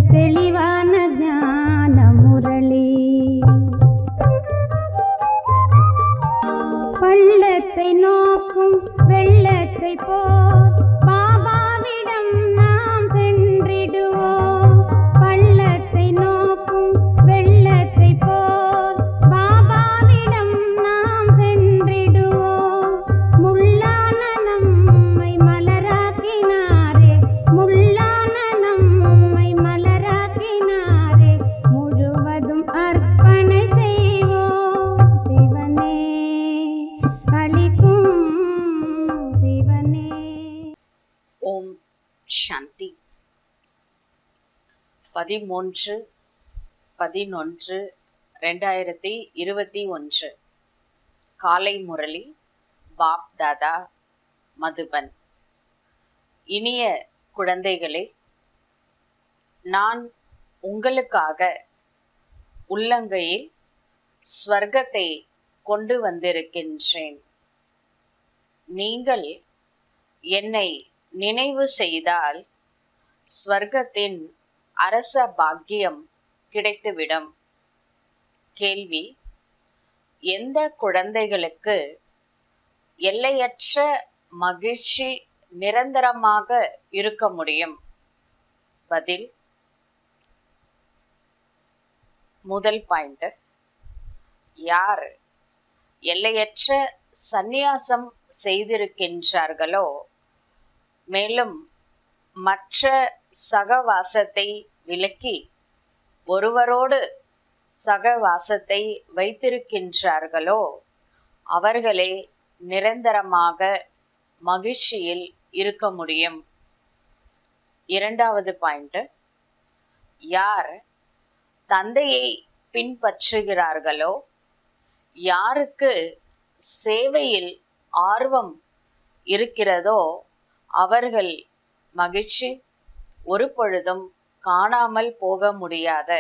தெளிவான ஞான முரளி பள்ளத்தை நோக்கும் வெள்ளத்தை போல் பாபாவிடம் நாம் சென்றிடுவோம் பள்ளத்தை நோக்கும் வெள்ளத்தை போல் பாபாவிடம் நாம் சென்றிடுவோம் முள்ளான நம்மை மலராக்கினாரே முள்ளான நம்மை மலராக்கினாரே முழுவதும் அர்ப்பணை செய்வோம் சிவனே அளிக்கும் சிவனே ஓம் சாந்தி பதிமூன்று பதினொன்று ரெண்டாயிரத்தி இருபத்தி ஒன்று காலை முரளி பாப் தாதா மதுபன் இனிய குழந்தைகளே நான் உங்களுக்காக உள்ளங்கையில் ஸ்வர்க்கத்தை கொண்டு வந்திருக்கின்றேன் நீங்கள் என்னை நினைவு செய்தால் ஸ்வர்க்கத்தின் அரச பாக்கியம் கிடைத்துவிடும் கேள்வி எந்த குழந்தைகளுக்கு எல்லையற்ற மகிழ்ச்சி நிரந்தரமாக இருக்க முடியும் பதில் முதல் பாயிண்ட் யார் எல்லையற்ற சந்நியாசம் செய்திருக்கின்றார்களோ மேலும் மற்ற சகவாசத்தை விலக்கி ஒருவரோடு சகவாசத்தை வைத்திருக்கின்றார்களோ அவர்களே நிரந்தரமாக மகிழ்ச்சியில் இருக்க முடியும் இரண்டாவது பாயிண்ட் யார் தந்தையை பின்பற்றுகிறார்களோ யாருக்கு சேவையில் ஆர்வம் இருக்கிறதோ அவர்கள் மகிழ்ச்சி ஒரு பொழுதும் காணாமல் போக முடியாத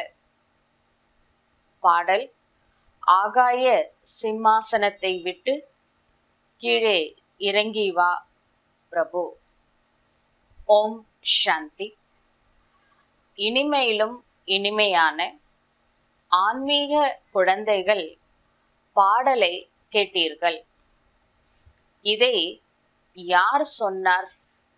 பாடல் ஆகாய சிம்மாசனத்தை விட்டு கீழே இறங்கி வா பிரபு ஓம் சாந்தி இனிமையிலும் இனிமையான ஆன்மீக குழந்தைகள் பாடலை கேட்டீர்கள் இதை யார் சொன்னார்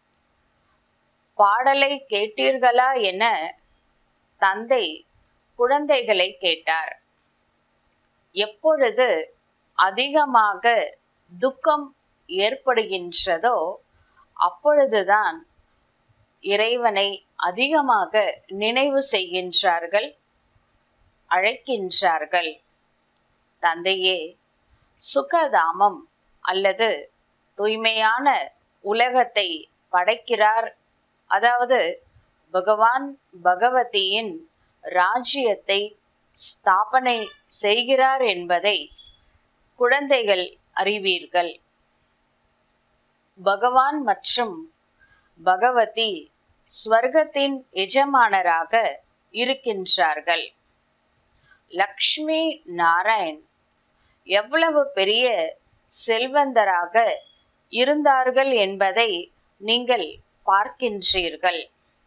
பாடலை கேட்டீர்களா என தந்தை குழந்தைகளை கேட்டார் எப்பொழுது அதிகமாக துக்கம் ஏற்படுகின்றதோ அப்பொழுதுதான் இறைவனை அதிகமாக நினைவு செய்கின்றார்கள் அழைக்கின்றார்கள் தந்தையே சுகதாமம் அல்லது தூய்மையான உலகத்தை படைக்கிறார் அதாவது பகவான் பகவதியின் ராஜ்யத்தை ஸ்தாபனை செய்கிறார் என்பதை குழந்தைகள் அறிவீர்கள் பகவான் மற்றும் பகவதி ஸ்வர்க்கத்தின் எஜமானராக இருக்கின்றார்கள் லக்ஷ்மி நாராயண் எவ்வளவு பெரிய செல்வந்தராக இருந்தார்கள் என்பதை நீங்கள் பார்க்கின்றீர்கள்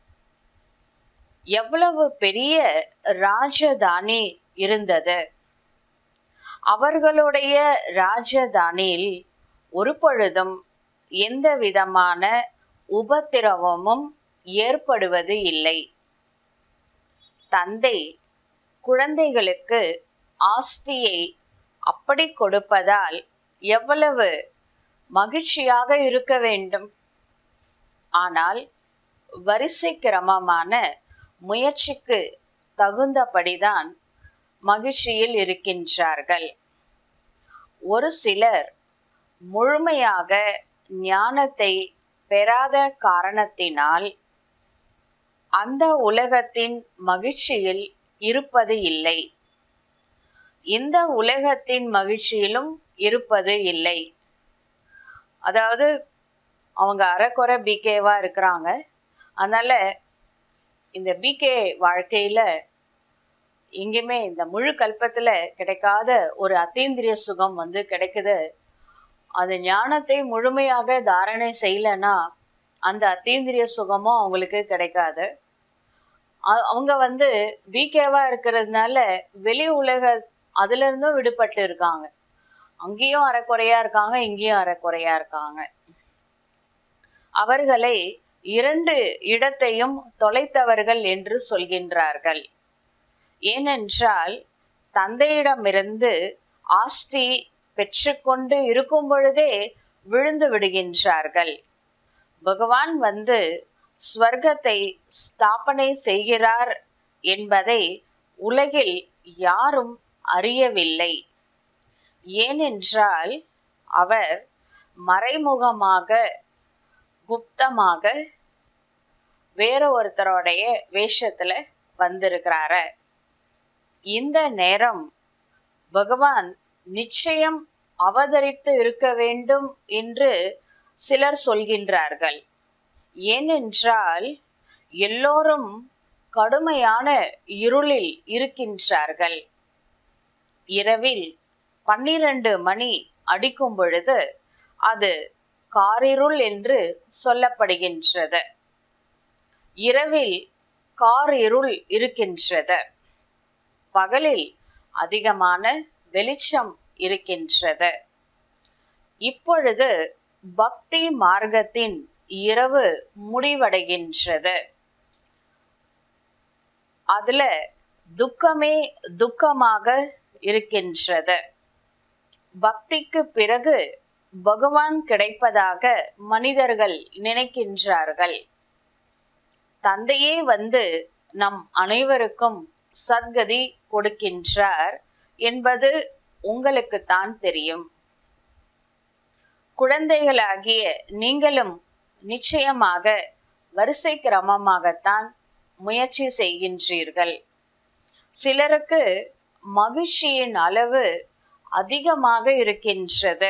எவ்வளவு பெரிய ராஜதானி இருந்தது அவர்களுடைய ராஜதானியில் ஒரு பொழுதும் எந்த விதமான உபத்திரவமும் ஏற்படுவது இல்லை தந்தை குழந்தைகளுக்கு ஆஸ்தியை அப்படி கொடுப்பதால் எவ்வளவு மகிழ்ச்சியாக இருக்க வேண்டும் ஆனால் வரிசை கிரமமான முயற்சிக்கு தகுந்தபடிதான் மகிழ்ச்சியில் இருக்கின்றார்கள் ஒரு சிலர் முழுமையாக ஞானத்தை பெறாத காரணத்தினால் அந்த உலகத்தின் மகிழ்ச்சியில் இருப்பது இல்லை இந்த உலகத்தின் மகிழ்ச்சியிலும் இருப்பது இல்லை அதாவது அவங்க அரைக்குறை பிகேவா இருக்கிறாங்க அதனால இந்த பிகே வாழ்க்கையில எங்கேயுமே இந்த முழு கல்பத்துல கிடைக்காத ஒரு அத்தீந்திரிய சுகம் வந்து கிடைக்குது அது ஞானத்தை முழுமையாக தாரணை செய்யலைன்னா அந்த அத்தீந்திரிய சுகமும் அவங்களுக்கு கிடைக்காது அ- அவங்க வந்து பிகேவா இருக்கிறதுனால வெளி உலக அதுல இருந்தும் விடுபட்டு இருக்காங்க அங்கேயும் அறக்குறையா இருக்காங்க இங்கேயும் அறக்குறையா இருக்காங்க அவர்களை இரண்டு இடத்தையும் தொலைத்தவர்கள் என்று சொல்கின்றார்கள் ஏனென்றால் தந்தையிடமிருந்து ஆஸ்தி பெற்றுக்கொண்டு இருக்கும் பொழுதே விழுந்து விடுகின்றார்கள் பகவான் வந்து ஸ்வர்க்கத்தை ஸ்தாபனை செய்கிறார் என்பதை உலகில் யாரும் அறியவில்லை ஏனென்றால் அவர் மறைமுகமாக குப்தமாக வேற ஒருத்தரோடைய வேஷத்துல வந்திருக்கிறாரு இந்த நேரம் பகவான் நிச்சயம் அவதரித்து இருக்க வேண்டும் என்று சிலர் சொல்கின்றார்கள் ஏனென்றால் எல்லோரும் கடுமையான இருளில் இருக்கின்றார்கள் இரவில் பன்னிரண்டு மணி அடிக்கும் பொழுது அது காரிருள் என்று சொல்லப்படுகின்றது இரவில் காரிருள் இருக்கின்றது பகலில் அதிகமான வெளிச்சம் இருக்கின்றது இப்பொழுது பக்தி மார்க்கத்தின் இரவு முடிவடைகின்றது அதுல துக்கமே துக்கமாக இருக்கின்றது பக்திக்கு பிறகு பகவான் கிடைப்பதாக மனிதர்கள் நினைக்கின்றார்கள் தந்தையே வந்து நம் அனைவருக்கும் சத்கதி கொடுக்கின்றார் என்பது உங்களுக்குத்தான் தெரியும் குழந்தைகளாகிய நீங்களும் நிச்சயமாக வரிசை கிரமமாகத்தான் முயற்சி செய்கின்றீர்கள் சிலருக்கு மகிழ்ச்சியின் அளவு அதிகமாக இருக்கின்றது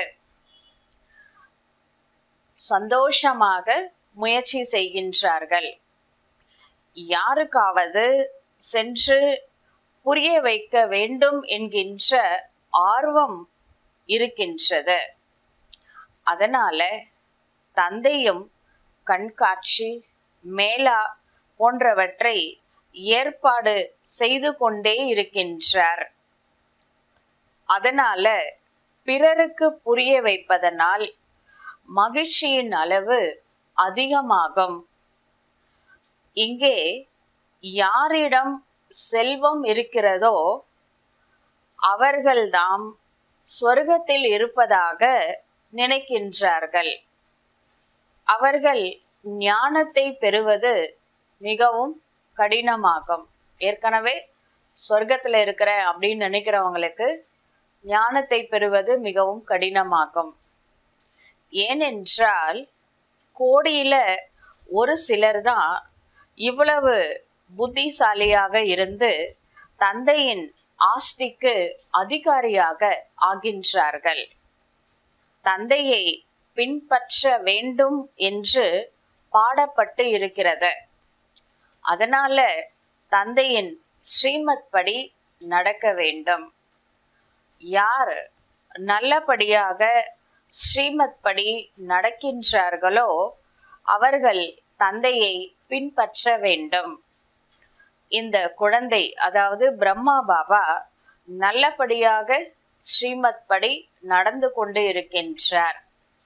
சந்தோஷமாக முயற்சி செய்கின்றார்கள் யாருக்காவது சென்று புரிய வைக்க வேண்டும் என்கின்ற ஆர்வம் இருக்கின்றது அதனால தந்தையும் கண்காட்சி மேளா போன்றவற்றை ஏற்பாடு செய்து கொண்டே இருக்கின்றார் அதனால பிறருக்கு புரிய வைப்பதனால் மகிழ்ச்சியின் அளவு அதிகமாகும் இங்கே யாரிடம் செல்வம் இருக்கிறதோ அவர்கள்தாம் சொர்க்கத்தில் இருப்பதாக நினைக்கின்றார்கள் அவர்கள் ஞானத்தை பெறுவது மிகவும் கடினமாகும் ஏற்கனவே சொர்க்கத்துல இருக்கிறேன் அப்படின்னு நினைக்கிறவங்களுக்கு ஞானத்தை பெறுவது மிகவும் கடினமாகும் ஏனென்றால் கோடியில ஒரு சிலர் தான் இவ்வளவு புத்திசாலியாக இருந்து தந்தையின் ஆஸ்திக்கு அதிகாரியாக ஆகின்றார்கள் தந்தையை பின்பற்ற வேண்டும் என்று பாடப்பட்டு இருக்கிறது அதனால தந்தையின் ஸ்ரீமத் படி நடக்க வேண்டும் யார் நல்லபடியாக ஸ்ரீமத் படி நடக்கின்றார்களோ அவர்கள் தந்தையை பின்பற்ற வேண்டும் இந்த குழந்தை அதாவது பிரம்மா பாபா நல்லபடியாக ஸ்ரீமத் படி நடந்து கொண்டு இருக்கின்றார்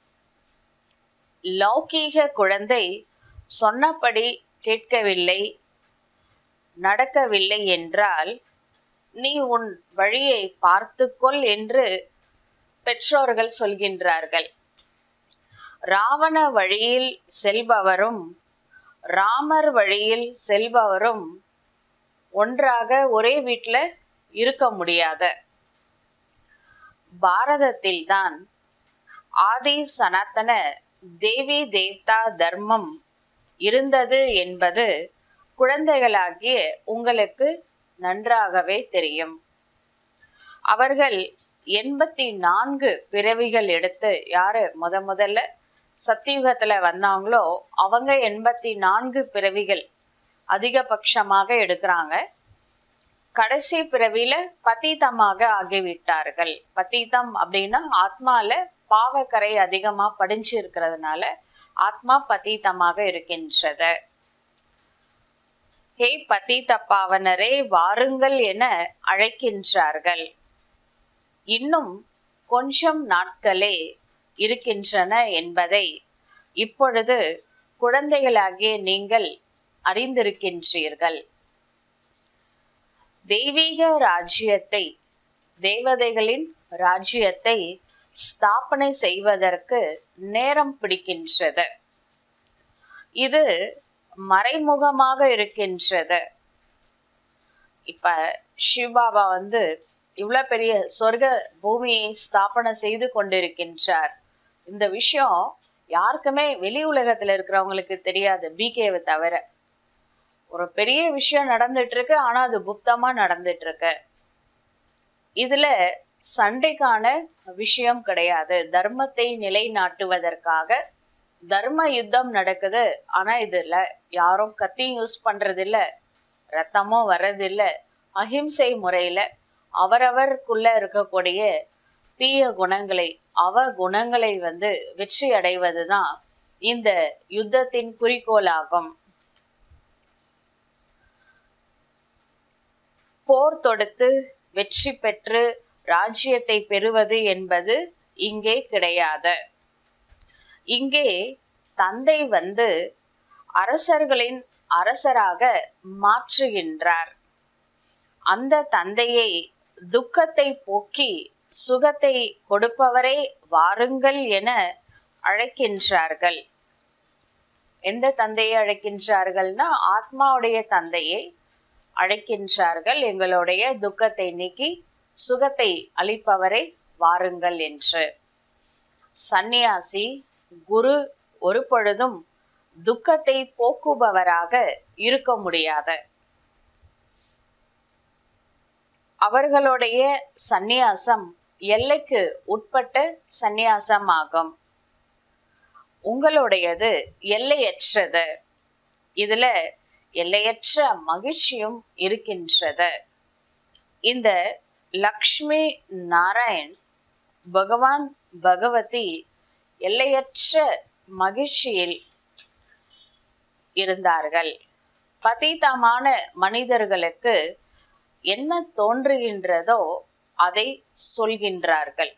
லௌகீக குழந்தை சொன்னபடி கேட்கவில்லை நடக்கவில்லை என்றால் நீ உன் வழியை பார்த்துக்கொள் என்று பெற்றோர்கள் சொல்கின்றார்கள் ராவண வழியில் செல்பவரும் ராமர் வழியில் செல்பவரும் ஒன்றாக ஒரே வீட்டில் இருக்க முடியாத பாரதத்தில்தான் ஆதி சனாதன தேவி தேவதா தர்மம் இருந்தது என்பது குழந்தைகளாகிய உங்களுக்கு நன்றாகவே தெரியும் அவர்கள் எண்பத்தி நான்கு பிறவிகள் எடுத்து யாரு முத முதல்ல சத்தியுகத்துல வந்தாங்களோ அவங்க எண்பத்தி நான்கு பிறவிகள் அதிகபட்சமாக எடுக்கிறாங்க கடைசி பிறவியில பதீதமாக ஆகிவிட்டார்கள் பதீதம் அப்படின்னா ஆத்மால பாவக்கரை அதிகமா படிஞ்சு இருக்கிறதுனால ஆத்மா பதீதமாக இருக்கின்றது ஹே பதித பாவனரே வாருங்கள் என அழைக்கின்றார்கள் இன்னும் கொஞ்சம் நாட்களே இருக்கின்றன என்பதை இப்பொழுது குழந்தைகளாகிய நீங்கள் அறிந்திருக்கின்றீர்கள் தெய்வீக ராஜ்யத்தை தேவதைகளின் ராஜ்யத்தை ஸ்தாபனை செய்வதற்கு நேரம் பிடிக்கின்றது இது மறைமுகமாக இருக்கின்றது இப்ப சிவபாபா வந்து இவ்வளவு பெரிய சொர்க்க பூமியை ஸ்தாபனை செய்து கொண்டிருக்கின்றார் இந்த விஷயம் யாருக்குமே வெளி உலகத்துல இருக்கிறவங்களுக்கு தெரியாது பிகேவை தவிர ஒரு பெரிய விஷயம் நடந்துட்டு இருக்கு ஆனா அது குப்தமா நடந்துட்டு இருக்கு இதுல சண்டைக்கான விஷயம் கிடையாது தர்மத்தை நிலைநாட்டுவதற்காக தர்ம யுத்தம் நடக்குது ஆனா இதுல யாரும் கத்தியும் யூஸ் பண்றது இல்ல ரத்தமும் வர்றதில்ல அஹிம்சை முறையில அவரவருக்குள்ள இருக்கக்கூடிய தீய குணங்களை அவ குணங்களை வந்து வெற்றி அடைவதுதான் இந்த யுத்தத்தின் குறிக்கோளாகும் போர் தொடுத்து வெற்றி பெற்று ராஜ்யத்தை பெறுவது என்பது இங்கே கிடையாது இங்கே தந்தை வந்து அரசர்களின் அரசராக மாற்றுகின்றார் அந்த தந்தையை துக்கத்தை போக்கி சுகத்தை கொடுப்பவரே வாருங்கள் என அழைக்கின்றார்கள் எந்த தந்தையை அழைக்கின்றார்கள்னா ஆத்மாவுடைய தந்தையை அழைக்கின்றார்கள் எங்களுடைய துக்கத்தை நீக்கி சுகத்தை அளிப்பவரை வாருங்கள் என்று சந்நியாசி குரு ஒரு பொழுதும் துக்கத்தை போக்குபவராக இருக்க முடியாது அவர்களுடைய சந்நியாசம் எல்லைக்கு உட்பட்ட சந்நியாசம் ஆகும் உங்களுடையது எல்லையற்றது இதுல எல்லையற்ற மகிழ்ச்சியும் இருக்கின்றது இந்த லக்ஷ்மி நாராயண் பகவான் பகவதி எல்லையற்ற மகிழ்ச்சியில் இருந்தார்கள் பதீதமான மனிதர்களுக்கு என்ன தோன்றுகின்றதோ அதை சொல்கின்றார்கள்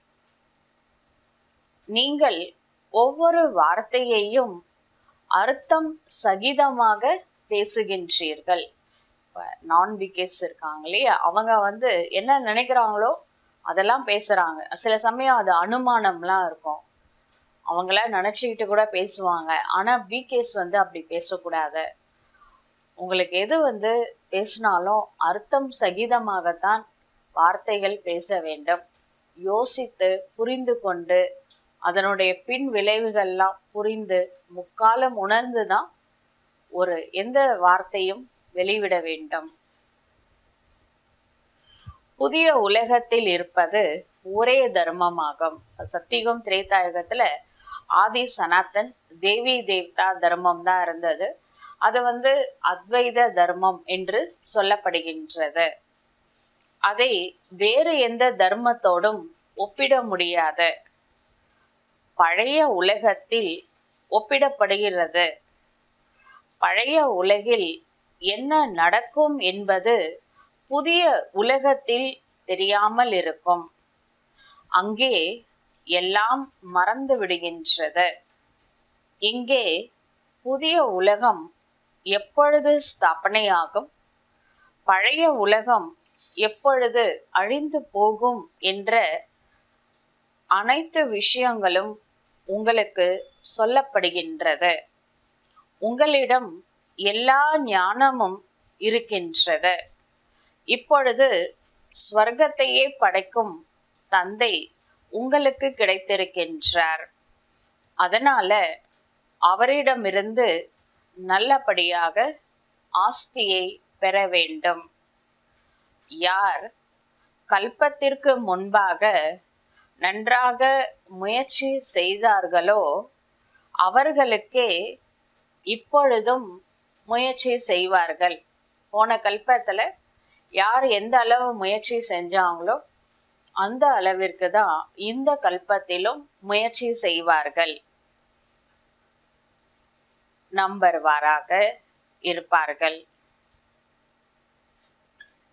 நீங்கள் ஒவ்வொரு வார்த்தையையும் அர்த்தம் சகிதமாக பேசுகின்றீர்கள் நான் பிகேஸ் இருக்காங்க இல்லையா அவங்க வந்து என்ன நினைக்கிறாங்களோ அதெல்லாம் பேசுறாங்க சில சமயம் அது அனுமானம்லாம் இருக்கும் அவங்கள நினைச்சுக்கிட்டு கூட பேசுவாங்க ஆனா பிகேஸ் வந்து அப்படி பேசக்கூடாது உங்களுக்கு எது வந்து பேசினாலும் அர்த்தம் சகிதமாகத்தான் வார்த்தைகள் பேச வேண்டும் யோசித்து புரிந்து கொண்டு அதனுடைய பின் விளைவுகள்லாம் புரிந்து முக்காலம் உணர்ந்து தான் ஒரு எந்த வார்த்தையும் வெளிவிட வேண்டும் புதிய உலகத்தில் இருப்பது ஒரே தர்மமாகும் சத்தியுகம் திரேதாயுகத்துல ஆதி சனாத்தன் தேவி தேவதா தர்மம் தான் இருந்தது அது வந்து அத்வைத தர்மம் என்று சொல்லப்படுகின்றது அதை வேறு எந்த தர்மத்தோடும் ஒப்பிட முடியாது பழைய உலகத்தில் ஒப்பிடப்படுகிறது பழைய உலகில் என்ன நடக்கும் என்பது புதிய உலகத்தில் தெரியாமல் இருக்கும் அங்கே எல்லாம் மறந்து விடுகின்றது இங்கே புதிய உலகம் எப்பொழுது ஸ்தாபனையாகும் பழைய உலகம் எப்பொழுது அழிந்து போகும் என்ற அனைத்து விஷயங்களும் உங்களுக்கு சொல்லப்படுகின்றது உங்களிடம் எல்லா ஞானமும் இருக்கின்றது இப்பொழுது ஸ்வர்க்கத்தையே படைக்கும் தந்தை உங்களுக்கு கிடைத்திருக்கின்றார் அதனால அவரிடமிருந்து நல்லபடியாக ஆஸ்தியை பெற வேண்டும் யார் கல்பத்திற்கு முன்பாக நன்றாக முயற்சி செய்தார்களோ அவர்களுக்கே இப்பொழுதும் முயற்சி செய்வார்கள் போன கல்பத்துல யார் எந்த அளவு முயற்சி செஞ்சாங்களோ அந்த அளவிற்கு தான் இந்த கல்பத்திலும் முயற்சி செய்வார்கள் நம்பர்வாராக இருப்பார்கள்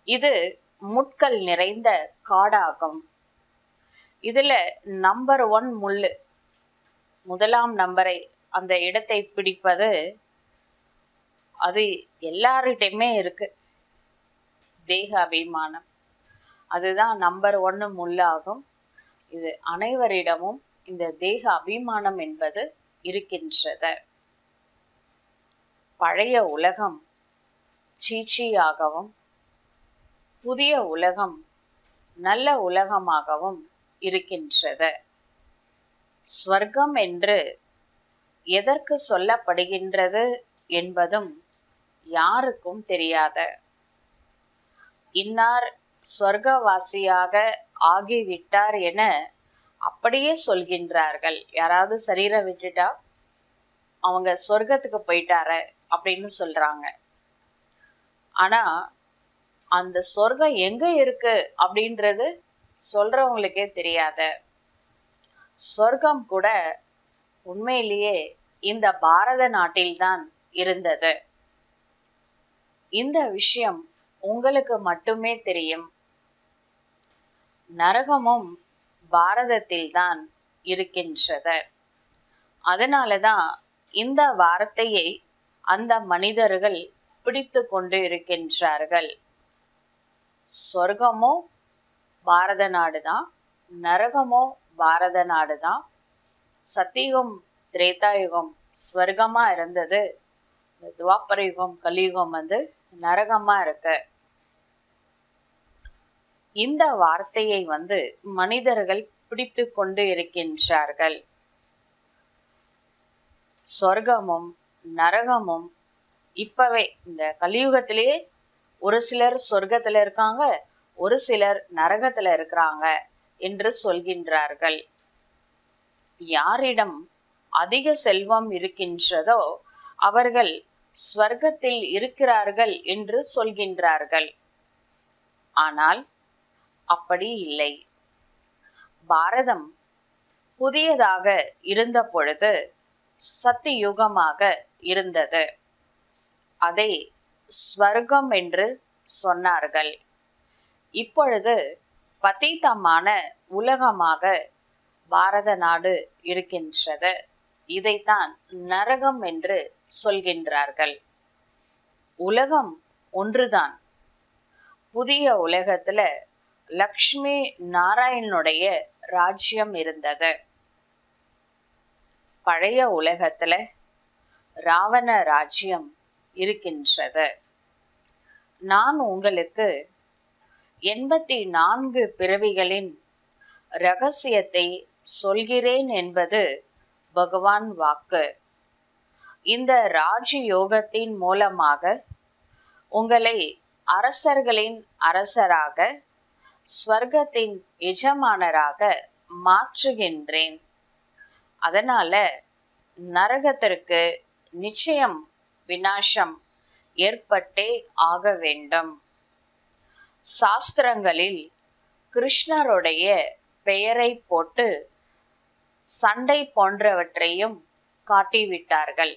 இது முட்கள் நிறைந்த காடாகும் இதுல நம்பர் ஒன் முள்ளு முதலாம் நம்பரை அந்த இடத்தை பிடிப்பது அது எல்லார்கிட்டயுமே இருக்கு தேக அபிமானம் அதுதான் நம்பர் ஒன்னு முள்ளாகும் இது அனைவரிடமும் இந்த தேக அபிமானம் என்பது இருக்கின்றது பழைய உலகம் சீச்சியாகவும் புதிய உலகம் நல்ல உலகமாகவும் இருக்கின்றது ஸ்வர்க்கம் என்று எதற்கு சொல்லப்படுகின்றது என்பதும் யாருக்கும் தெரியாத இன்னார் சொர்க்கவாசியாக ஆகிவிட்டார் என அப்படியே சொல்கின்றார்கள் யாராவது சரீரம் விட்டுட்டா அவங்க சொர்க்கத்துக்கு போயிட்டார அப்படின்னு சொல்றாங்க ஆனா அந்த சொர்க்கம் எங்க இருக்கு அப்படின்றது சொல்றவங்களுக்கே தெரியாத சொர்க்கம் கூட உண்மையிலேயே இந்த பாரத நாட்டில்தான் இருந்தது இந்த விஷயம் உங்களுக்கு மட்டுமே தெரியும் நரகமும் பாரதத்தில்தான் இருக்கின்றது அதனாலதான் இந்த வார்த்தையை அந்த மனிதர்கள் பிடித்து கொண்டு இருக்கின்றார்கள் சொர்க்கமோ பாரத நாடுதான் நரகமோ பாரத நாடுதான் சத்தியுகம் திரேதாயுகம் ஸ்வர்க்கமா இருந்தது இந்த துவாபர யுகம் கலியுகம் வந்து நரகமா இருக்கு இந்த வார்த்தையை வந்து மனிதர்கள் பிடித்து கொண்டு இருக்கின்றார்கள் சொர்க்கமும் நரகமும் இப்பவே இந்த கலியுகத்திலேயே ஒரு சிலர் சொர்க்கத்துல இருக்காங்க ஒரு சிலர் நரகத்துல இருக்கிறாங்க என்று சொல்கின்றார்கள் யாரிடம் அதிக செல்வம் இருக்கின்றதோ அவர்கள் ஸ்வர்க்கத்தில் இருக்கிறார்கள் என்று சொல்கின்றார்கள் ஆனால் அப்படி இல்லை பாரதம் புதியதாக இருந்த பொழுது சத்தியுகமாக இருந்தது அதை ஸ்வர்க்கம் என்று சொன்னார்கள் இப்பொழுது பதீதமான உலகமாக பாரத நாடு இருக்கின்றது இதைத்தான் நரகம் என்று சொல்கின்றார்கள் உலகம் ஒன்றுதான் புதிய உலகத்துல லக்ஷ்மி நாராயணனுடைய ராஜ்யம் இருந்தது பழைய உலகத்துல ராவண ராஜ்யம் இருக்கின்றது நான் உங்களுக்கு எண்பத்தி நான்கு பிறவிகளின் ரகசியத்தை சொல்கிறேன் என்பது பகவான் வாக்கு இந்த ராஜயோகத்தின் மூலமாக உங்களை அரசர்களின் அரசராக ஸ்வர்க்கத்தின் எஜமானராக மாற்றுகின்றேன் அதனால நரகத்திற்கு நிச்சயம் வினாசம் ஏற்பட்டே ஆக வேண்டும் சாஸ்திரங்களில் கிருஷ்ணருடைய பெயரை போட்டு சண்டை போன்றவற்றையும் காட்டிவிட்டார்கள்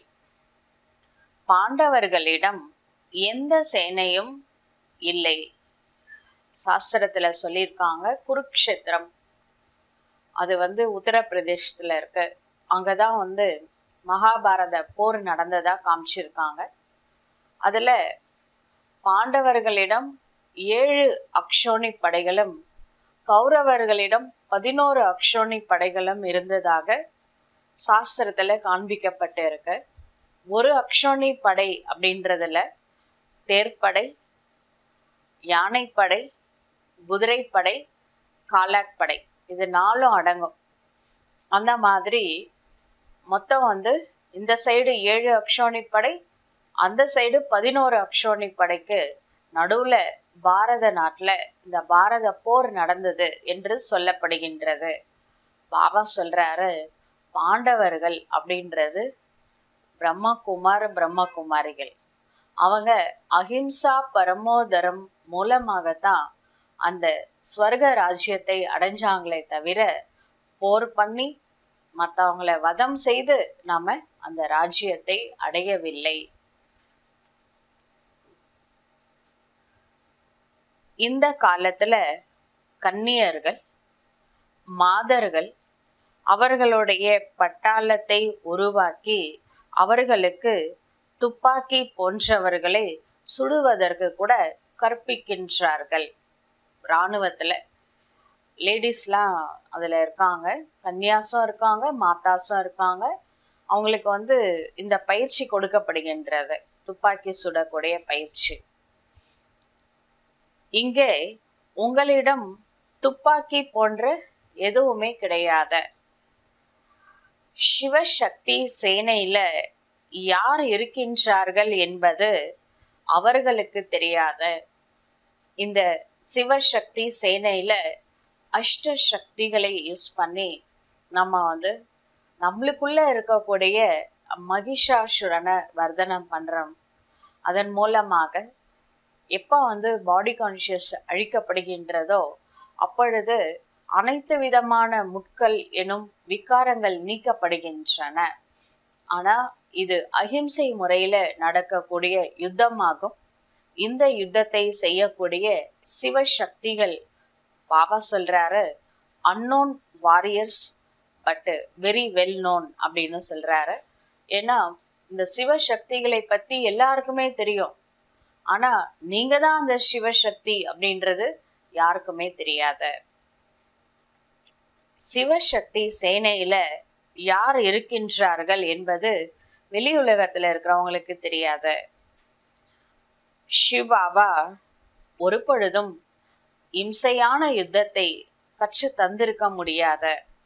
பாண்டவர்களிடம் எந்த சேனையும் இல்லை சாஸ்திரத்துல சொல்லியிருக்காங்க குருக்ஷேத்திரம் அது வந்து உத்தரப்பிரதேசத்துல இருக்கு அங்கதான் வந்து மகாபாரத போர் நடந்ததா காமிச்சிருக்காங்க அதுல பாண்டவர்களிடம் ஏழு அக்ஷோணி படைகளும் கௌரவர்களிடம் பதினோரு அக்ஷோணி படைகளும் இருந்ததாக சாஸ்திரத்துல காண்பிக்கப்பட்டு இருக்கு ஒரு அக்ஷோணி படை அப்படின்றதுல தேர்ப்படை யானைப்படை குதிரைப்படை காலாட்படை இது நாலும் அடங்கும் அந்த மாதிரி மொத்தம் வந்து இந்த சைடு ஏழு அக்ஷோணி படை அந்த சைடு பதினோரு அக்ஷோணி படைக்கு நடுவுல பாரத நாட்டுல இந்த பாரத போர் நடந்தது என்று சொல்லப்படுகின்றது பாபா சொல்றாரு பாண்டவர்கள் அப்படின்றது பிரம்மகுமார் பிரம்மகுமாரிகள் அவங்க அஹிம்சா பரமோதரம் மூலமாகத்தான் அந்த ஸ்வர்க ராஜ்யத்தை அடைஞ்சாங்களே தவிர போர் பண்ணி மற்றவங்களை வதம் செய்து நாம அந்த ராஜ்யத்தை அடையவில்லை இந்த காலத்துல கன்னியர்கள் மாதர்கள் அவர்களுடைய பட்டாளத்தை உருவாக்கி அவர்களுக்கு துப்பாக்கி போன்றவர்களை சுடுவதற்கு கூட கற்பிக்கின்றார்கள் இராணுவத்துல லேடிஸ்லாம் அதுல இருக்காங்க கன்னியாசும் இருக்காங்க மாத்தாசும் இருக்காங்க அவங்களுக்கு வந்து இந்த பயிற்சி கொடுக்கப்படுகின்றது துப்பாக்கி சுடக்கூடிய பயிற்சி இங்கே உங்களிடம் துப்பாக்கி போன்ற எதுவுமே கிடையாது சிவசக்தி சேனையில யார் இருக்கின்றார்கள் என்பது அவர்களுக்கு தெரியாது இந்த சிவசக்தி சேனையில அஷ்ட சக்திகளை யூஸ் பண்ணி நம்ம வந்து நம்மளுக்குள்ள இருக்கக்கூடிய மகிஷாசுரனை வர்தனம் பண்றோம் அதன் மூலமாக எப்போ வந்து பாடி கான்ஷியஸ் அழிக்கப்படுகின்றதோ அப்பொழுது அனைத்து விதமான முட்கள் எனும் விகாரங்கள் நீக்கப்படுகின்றன ஆனா இது அகிம்சை முறையில நடக்கக்கூடிய யுத்தமாகும் இந்த யுத்தத்தை செய்யக்கூடிய சிவசக்திகள் பாபா சொல்றாரு unknown warriors but very well known அப்படின்னு சொல்றாரு ஏன்னா இந்த சிவசக்திகளை பத்தி எல்லாருக்குமே தெரியும் ஆனா நீங்க தான் அந்த சிவசக்தி அப்படின்றது யாருக்குமே தெரியாது சிவசக்தி சேனையில யார் இருக்கின்றார்கள் என்பது வெளி உலகத்துல இருக்கிறவங்களுக்கு தெரியாது சிவாபா ஒரு பொழுதும் இம்சையான யுத்தத்தை கற்று தந்திருக்க முடியாத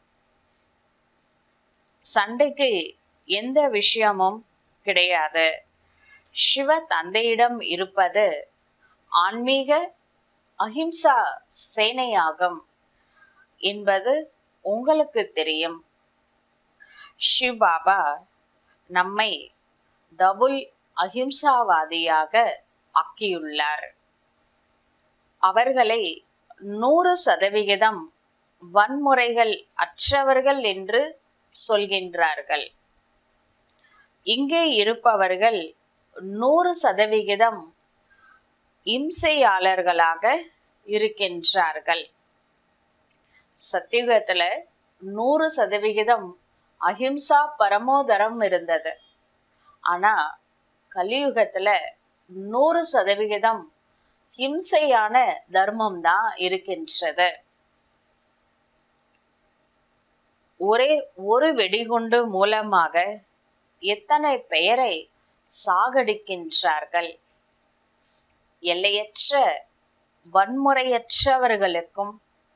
சண்டைக்கு எந்த விஷயமும் கிடையாது சிவ தந்தையிடம் இருப்பது ஆன்மீக அஹிம்சா சேனையாகும் என்பது உங்களுக்கு தெரியும் சிவபாபா நம்மை டபுள் அஹிம்சாவாதியாக ஆக்கியுள்ளார் அவர்களை நூறு சதவிகிதம் வன்முறைகள் அற்றவர்கள் என்று சொல்கின்றார்கள் இங்கே இருப்பவர்கள் நூறு சதவிகிதம் இம்சையாளர்களாக இருக்கின்றார்கள் சத்தியுகத்துல நூறு சதவிகிதம் அஹிம்சா பரமோதரம் இருந்தது ஆனா கலியுகத்துல நூறு சதவிகிதம் ஹிம்சையான தர்மம் தான் இருக்கின்றது ஒரே ஒரு வெடிகுண்டு மூலமாக எத்தனை பெயரை சாகடிக்கின்றார்கள் எல்லையற்ற வன்முறையற்றவர்களுக்கும்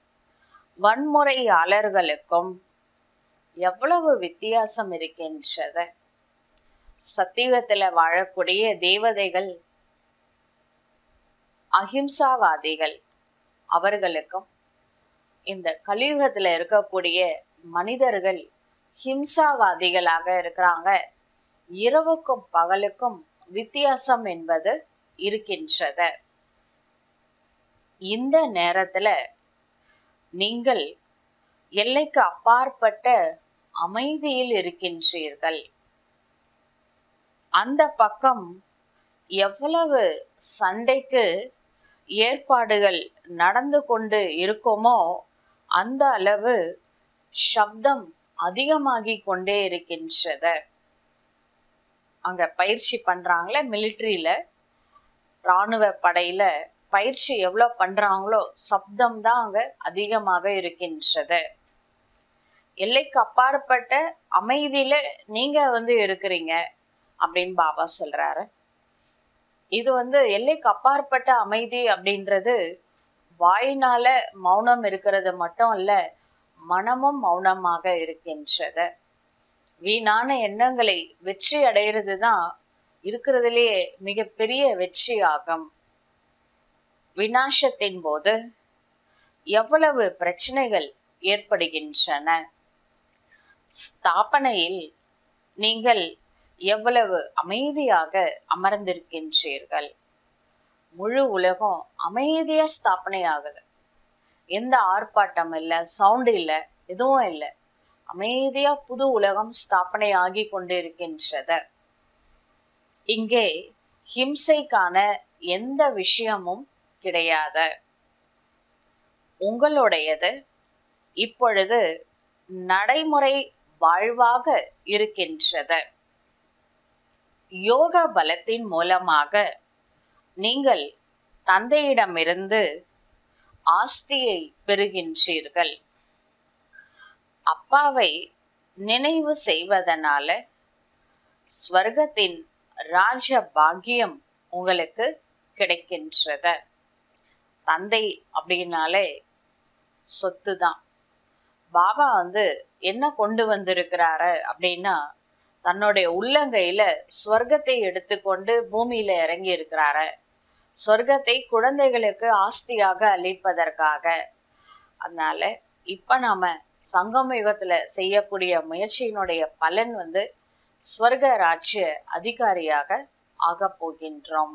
வன்முறையாளர்களுக்கும் எவ்வளவு வித்தியாசம் இருக்கின்றது சத்தியத்துல வாழக்கூடிய தேவதைகள் அஹிம்சாவாதிகள் அவர்களுக்கும் இந்த கலியுகத்துல இருக்கக்கூடிய மனிதர்கள் ஹிம்சாவாதிகளாக இருக்கிறாங்க இரவுக்கும் பகலுக்கும் வித்தியாசம் என்பது இருக்கின்றது இந்த நேரத்துல நீங்கள் எல்லைக்கு அப்பாற்பட்ட அமைதியில் இருக்கின்றீர்கள் அந்த பக்கம் எவ்வளவு சண்டைக்கு ஏற்பாடுகள் நடந்து கொண்டு இருக்குமோ அந்த அளவு சப்தம் அதிகமாகி கொண்டே இருக்கின்றது அங்க பயிற்சி பண்றாங்களே மிலிட்ரியில ராணுவ படையில பயிற்சி எவ்வளவு பண்றாங்களோ சப்தம் தான் அங்க அதிகமாக இருக்கின்றது எல்லைக்கு அப்பாற்பட்ட அமைதியில நீங்க வந்து இருக்கிறீங்க அப்படின்னு பாபா சொல்றாரு இது வந்து எல்லைக்கு அப்பாற்பட்ட அமைதி அப்படின்றது வாயினால மௌனம் இருக்கிறது மட்டும் இல்ல மனமும் மௌனமாக இருக்கின்றது வீணான எண்ணங்களை வெற்றி அடைகிறது தான் இருக்கிறதுலேயே மிகப்பெரிய வெற்றி ஆகும் விநாசத்தின் போது எவ்வளவு பிரச்சனைகள் ஏற்படுகின்றன ஸ்தாபனையில் நீங்கள் எவ்வளவு அமைதியாக அமர்ந்திருக்கின்றீர்கள் முழு உலகம் அமைதியா ஸ்தாபனை ஆகுது எந்த ஆர்ப்பாட்டம் இல்லை சவுண்ட் இல்லை எதுவும் இல்லை அமைதியா புது உலகம் ஸ்தாபனை ஆகி கொண்டிருக்கின்றது இங்கே ஹிம்சைக்கான எந்த விஷயமும் கிடையாது உங்களுடையது இப்பொழுது நடைமுறை வாழ்வாக இருக்கின்றது யோக பலத்தின் மூலமாக நீங்கள் தந்தையிடமிருந்து ஆஸ்தியை பெறுகின்றீர்கள் அப்பாவை நினைவு செய்வதனால ஸ்வர்க்கத்தின் ராஜ பாக்கியம் உங்களுக்கு கிடைக்கின்றது தந்தை அப்படின்னாலே சொத்து தான் பாபா வந்து என்ன கொண்டு வந்திருக்கிறாரு அப்படின்னா தன்னுடைய உள்ளங்கையில ஸ்வர்க்கத்தை எடுத்துக்கொண்டு பூமியில இறங்கி இருக்கிறாரு சொர்க்கத்தை குழந்தைகளுக்கு ஆஸ்தியாக அளிப்பதற்காக அதனால இப்ப நாம சங்கம் யுகத்துல செய்யக்கூடிய முயற்சியினுடைய பலன் வந்து ஸ்வர்க ராஜ்ய அதிகாரியாக ஆகப் போகின்றோம்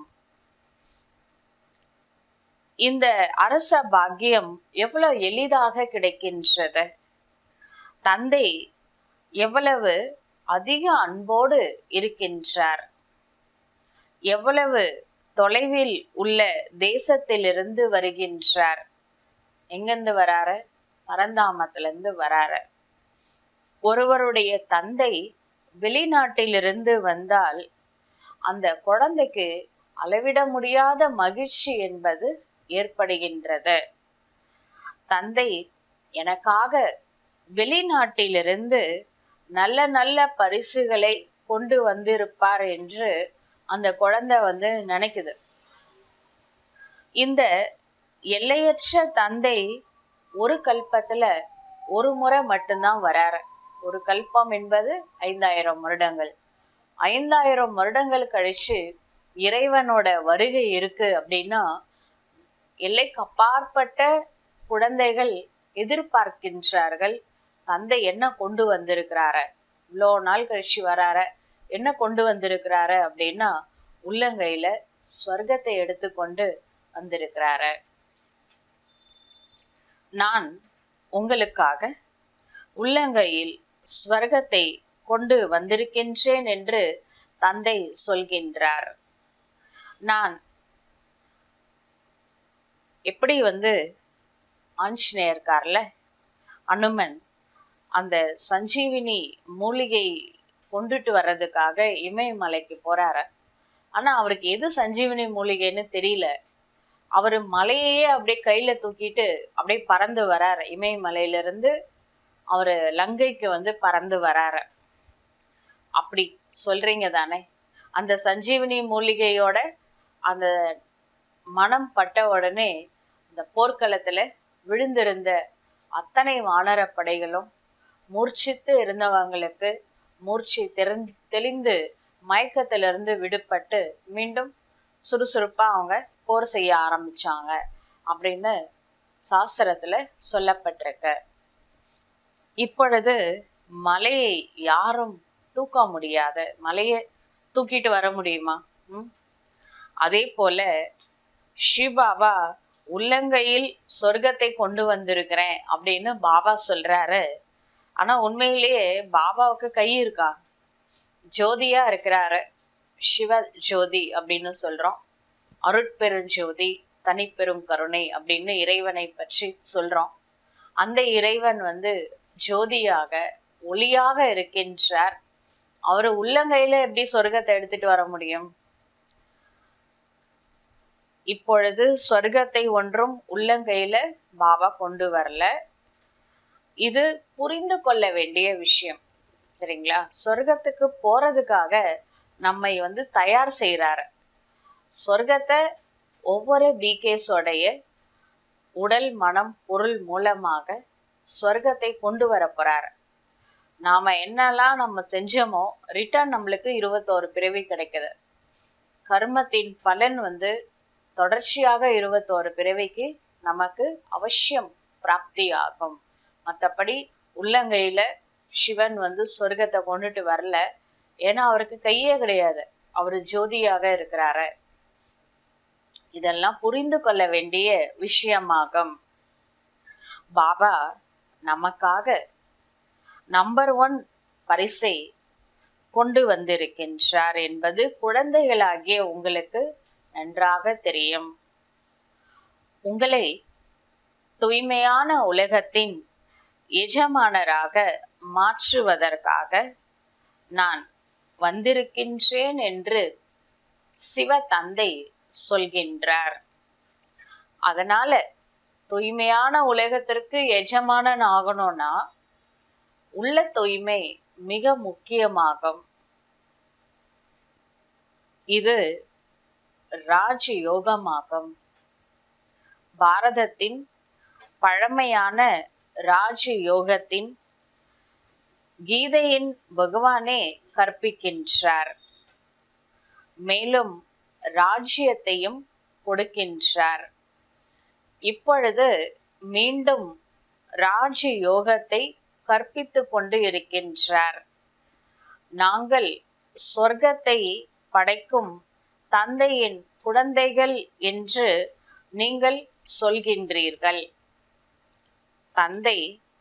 இந்த அரச பாக்கியம் எவ்வளவு எளிதாக கிடைக்கின்றது தந்தை எவ்வளவு அதிக அன்போடு இருக்கின்றார் எவ்வளவு தொலைவில் உள்ள தேசத்திலிருந்து வருகின்றார் எங்கிருந்து வராரு பரந்தாமத்திலிருந்து வராரு ஒருவருடைய தந்தை வெளிநாட்டிலிருந்து வந்தால் அந்த குழந்தைக்கு அளவிட முடியாத மகிழ்ச்சி என்பது ஏற்படுகின்றது தந்தை எனக்காக வெளிநாட்டிலிருந்து நல்ல நல்ல பரிசுகளை கொண்டு வந்திருப்பார் என்று அந்த குழந்தை வந்து நினைக்குது இந்த எல்லையற்ற தந்தை ஒரு கல்பத்துல ஒரு முறை மட்டும்தான் வராரு ஒரு கல்பம் என்பது ஐந்தாயிரம் வருடங்கள் ஐந்தாயிரம் வருடங்கள் கழிச்சு இறைவனோட வருகை இருக்கு அப்படின்னா எல்லைக்கு அப்பாற்பட்ட குழந்தைகள் எதிர்பார்க்கின்றார்கள் தந்தை என்ன கொண்டு வந்திருக்கிறாரு இவ்வளோ நாள் கழிச்சு வரார என்ன கொண்டு வந்திருக்கிறாரு அப்படின்னா உள்ளங்கையில ஸ்வர்க்கத்தை எடுத்துக்கொண்டு வந்திருக்கிறாரு நான் உங்களுக்காக உள்ளங்கையில் ஸ்வர்க்கத்தை கொண்டு வந்திருக்கின்றேன் என்று தந்தை சொல்கின்றார் நான் எப்படி வந்து ஆஞ்சநேயர் இருக்கார்ல அனுமன் அந்த சஞ்சீவினி மூலிகை கொண்டுட்டு வர்றதுக்காக இமயமலைக்கு போறாரு ஆனா அவருக்கு எது சஞ்சீவினி மூலிகைன்னு தெரியல அவரு மலையையே அப்படியே கையில தூக்கிட்டு அப்படியே பறந்து வராரு இமயமலையில இருந்து அவரு லங்கைக்கு வந்து பறந்து வராரு அப்படி சொல்றீங்க தானே அந்த சஞ்சீவினி மூலிகையோட அந்த மனம் பட்ட உடனே அந்த போர்க்களத்துல விழுந்திருந்த அத்தனை வானர படைகளும் மூர்ச்சித்து இருந்தவங்களுக்கு மூர்ச்சி தெரிந்து தெளிந்து மயக்கத்திலிருந்து விடுபட்டு மீண்டும் சுறுசுறுப்பா அவங்க போர் செய்ய ஆரம்பிச்சாங்க அப்படின்னு சாஸ்திரத்துல சொல்லப்பட்டிருக்கு இப்பொழுது மலையை யாரும் தூக்க முடியாது மலையை தூக்கிட்டு வர முடியுமா ம்? அதே போல ஸ்ரீபாபா உள்ளங்கையில் சொர்க்கத்தை கொண்டு வந்திருக்கிறேன் அப்படின்னு பாபா சொல்றாரு ஆனா உண்மையிலேயே பாபாவுக்கு கை இருக்கா ஜோதியா இருக்கிறாரு சிவ ஜோதி அப்படின்னு சொல்றோம் அருட்பெருஞ்சோதி தனிப்பெரும் கருணை அப்படின்னு இறைவனை பற்றி சொல்றோம் அந்த இறைவன் வந்து ஜோதியாக ஒளியாக இருக்கின்றார் அவர் உள்ளங்கையில எப்படி சொர்க்கத்தை எடுத்துட்டு வர முடியும் இப்பொழுது சொர்க்கத்தை ஒன்றும் உள்ளங்கையில பாபா கொண்டு வரல இது புரிந்து கொள்ள வேண்டிய விஷயம் சரிங்களா சொர்க்கத்துக்கு போறதுக்காக நம்மை வந்து தயார் செய்யறாரு சொர்க்கத்தை ஒவ்வொரு பிகேஸோடைய உடல் மனம் பொருள் மூலமாக சொர்க்கத்தை கொண்டு வர போறாரு நாம என்னெல்லாம் நம்ம செஞ்சோமோ ரிட்டர்ன் நம்மளுக்கு இருபத்தோரு பிறவி கிடைக்குது கர்மத்தின் பலன் வந்து தொடர்ச்சியாக இருபத்தோரு பிறவிக்கு நமக்கு அவசியம் பிராப்தி ஆகும் மற்றபடி உள்ளங்கையில சிவன் வந்து சொர்க்கத்தை கொண்டுட்டு வரல ஏன்னா அவருக்கு கையே கிடையாது அவரு ஜோதியாக இருக்கிறாரு இதெல்லாம் புரிந்து கொள்ள வேண்டிய விஷயமாகும் பாபா நமக்காக நம்பர் ஒன் பரிசை கொண்டு வந்திருக்கின்றார் என்பது குழந்தைகளாகிய உங்களுக்கு நன்றாக தெரியும் உங்களை தூய்மையான உலகத்தின் எஜமானராக மாற்றுவதற்காக நான் வந்திருக்கின்றேன் என்று சிவ தந்தை சொல்கின்றார் அதனால தூய்மையான உலகத்திற்கு எஜமானன் ஆகணும்னா உள்ள தூய்மை மிக முக்கியமாகும் இது ராஜ யோகமாகும் பாரதத்தின் பழமையான ராஜ யோகத்தின் கீதையின் பகவானே கற்பிக்கின்றார் மேலும் ராஜ்யத்தையும் கொடுக்கின்றார் இப்பொழுது மீண்டும் ராஜ யோகத்தை கற்பித்துக் கொண்டு இருக்கின்றார் நாங்கள் சொர்க்கத்தை படைக்கும் தந்தையின் குழந்தைகள் என்று நீங்கள் சொல்கின்றீர்கள் தந்தை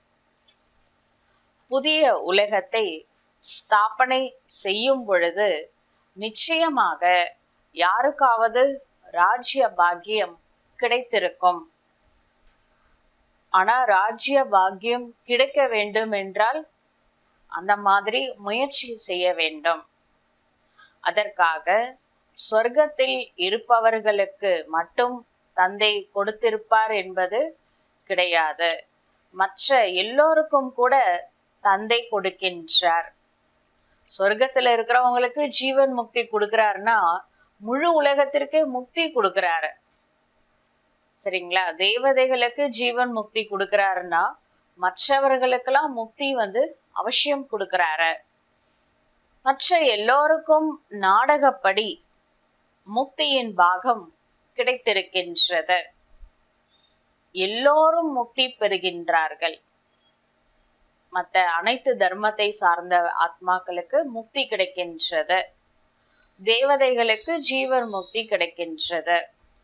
புதிய உலகத்தை ஸ்தாபனை செய்யும் பொழுது நிச்சயமாக யாருக்காவது ராஜ்ய பாக்கியம் கிடைத்திருக்கும் ஆனா ராஜ்ய பாக்கியம் கிடைக்க வேண்டும் என்றால் அந்த மாதிரி முயற்சி செய்ய வேண்டும் அதற்காக சொர்க்கத்தில் இருப்பவர்களுக்கு மட்டும் தந்தை கொடுத்திருப்பார் என்பது கிடையாது மற்ற எல்லோருக்கும் கூட தந்தை கொடுக்கின்றார் சொர்க்கத்துல இருக்கிறவங்களுக்கு ஜீவன் முக்தி கொடுக்கிறாருன்னா முழு உலகத்திற்கே முக்தி கொடுக்கிறாரு சரிங்களா தேவதைகளுக்கு ஜீவன் முக்தி கொடுக்கிறாருன்னா மற்றவர்களுக்கெல்லாம் முக்தி வந்து அவசியம் கொடுக்கிறாரு மற்ற எல்லோருக்கும் நாடகப்படி முக்தியின் பாகம் கிடைத்திருக்கின்றது எல்லோரும் முக்தி பெறுகின்றார்கள் மற்ற அனைத்து தர்மத்தை சார்ந்த ஆத்மாக்களுக்கு முக்தி கிடைக்கின்றது தேவதைகளுக்கு ஜீவன் முக்தி கிடைக்கின்றது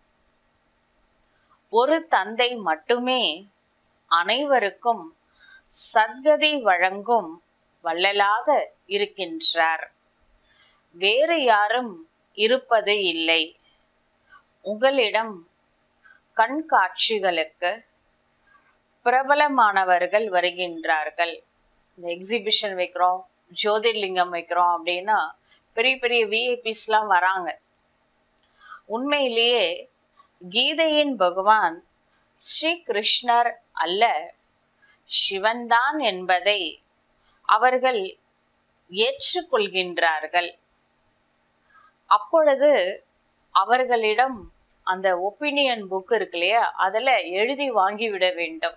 ஒரு தந்தை மட்டுமே அனைவருக்கும் சத்கதி வழங்கும் வள்ளலாக இருக்கின்றார் வேறு யாரும் இருப்பது இல்லை உங்களிடம் கண்காட்சிகளுக்கு பிரபலமானவர்கள் வருகின்றார்கள் இந்த எக்ஸிபிஷன் வைக்கிறோம் ஜோதிர்லிங்கம் வைக்கிறோம் அப்படின்னா பெரிய பெரிய விஐபிஸ்லாம் வராங்க உண்மையிலேயே கீதையின் பகவான் ஸ்ரீ கிருஷ்ணர் அல்ல சிவன்தான் என்பதை அவர்கள் ஏற்றுக்கொள்கின்றார்கள் அப்பொழுது அவர்களிடம் அந்த ஒப்பீனியன் புக் இருக்கு இல்லையா அதுல எழுதி வாங்கிவிட வேண்டும்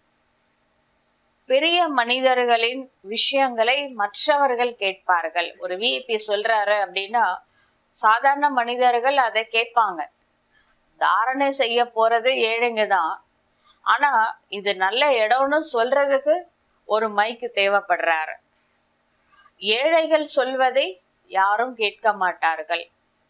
பெரிய மனிதர்களின் விஷயங்களை மற்றவர்கள் கேட்பார்கள் ஒரு விஐபி சொல்றாரு அப்படின்னா சாதாரண மனிதர்கள் அதை கேட்பாங்க தாரணை செய்ய போறது ஏழைங்க தான் ஆனா இது நல்ல இடம்னு சொல்றதுக்கு ஒரு மைக்கு தேவைப்படுறாரு ஏழைகள் சொல்வதை யாரும் கேட்க மாட்டார்கள்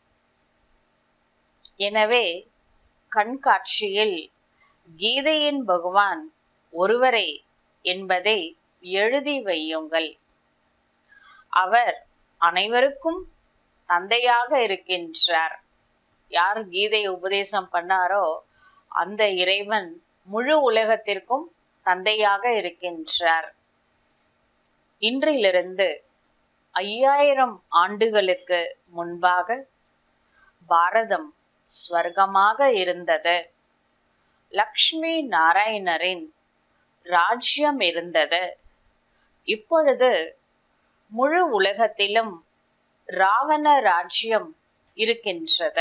எனவே கண்காட்சியில் கீதையின் பகவான் ஒருவரை என்பதை எழுதி வையுங்கள் அவர் அனைவருக்கும் தந்தையாக இருக்கின்றார் யார் கீதை உபதேசம் பண்ணாரோ அந்த இறைவன் முழு உலகத்திற்கும் தந்தையாக இருக்கின்றார் இன்றிலிருந்து ஐயாயிரம் ஆண்டுகளுக்கு முன்பாக பாரதம் ஸ்வர்க்கமாக இருந்தது லக்ஷ்மி நாராயணரின் ராஜ்யம் இருந்தது இப்பொழுது முழு உலகத்திலும் ராவண ராஜ்யம் இருக்கின்றது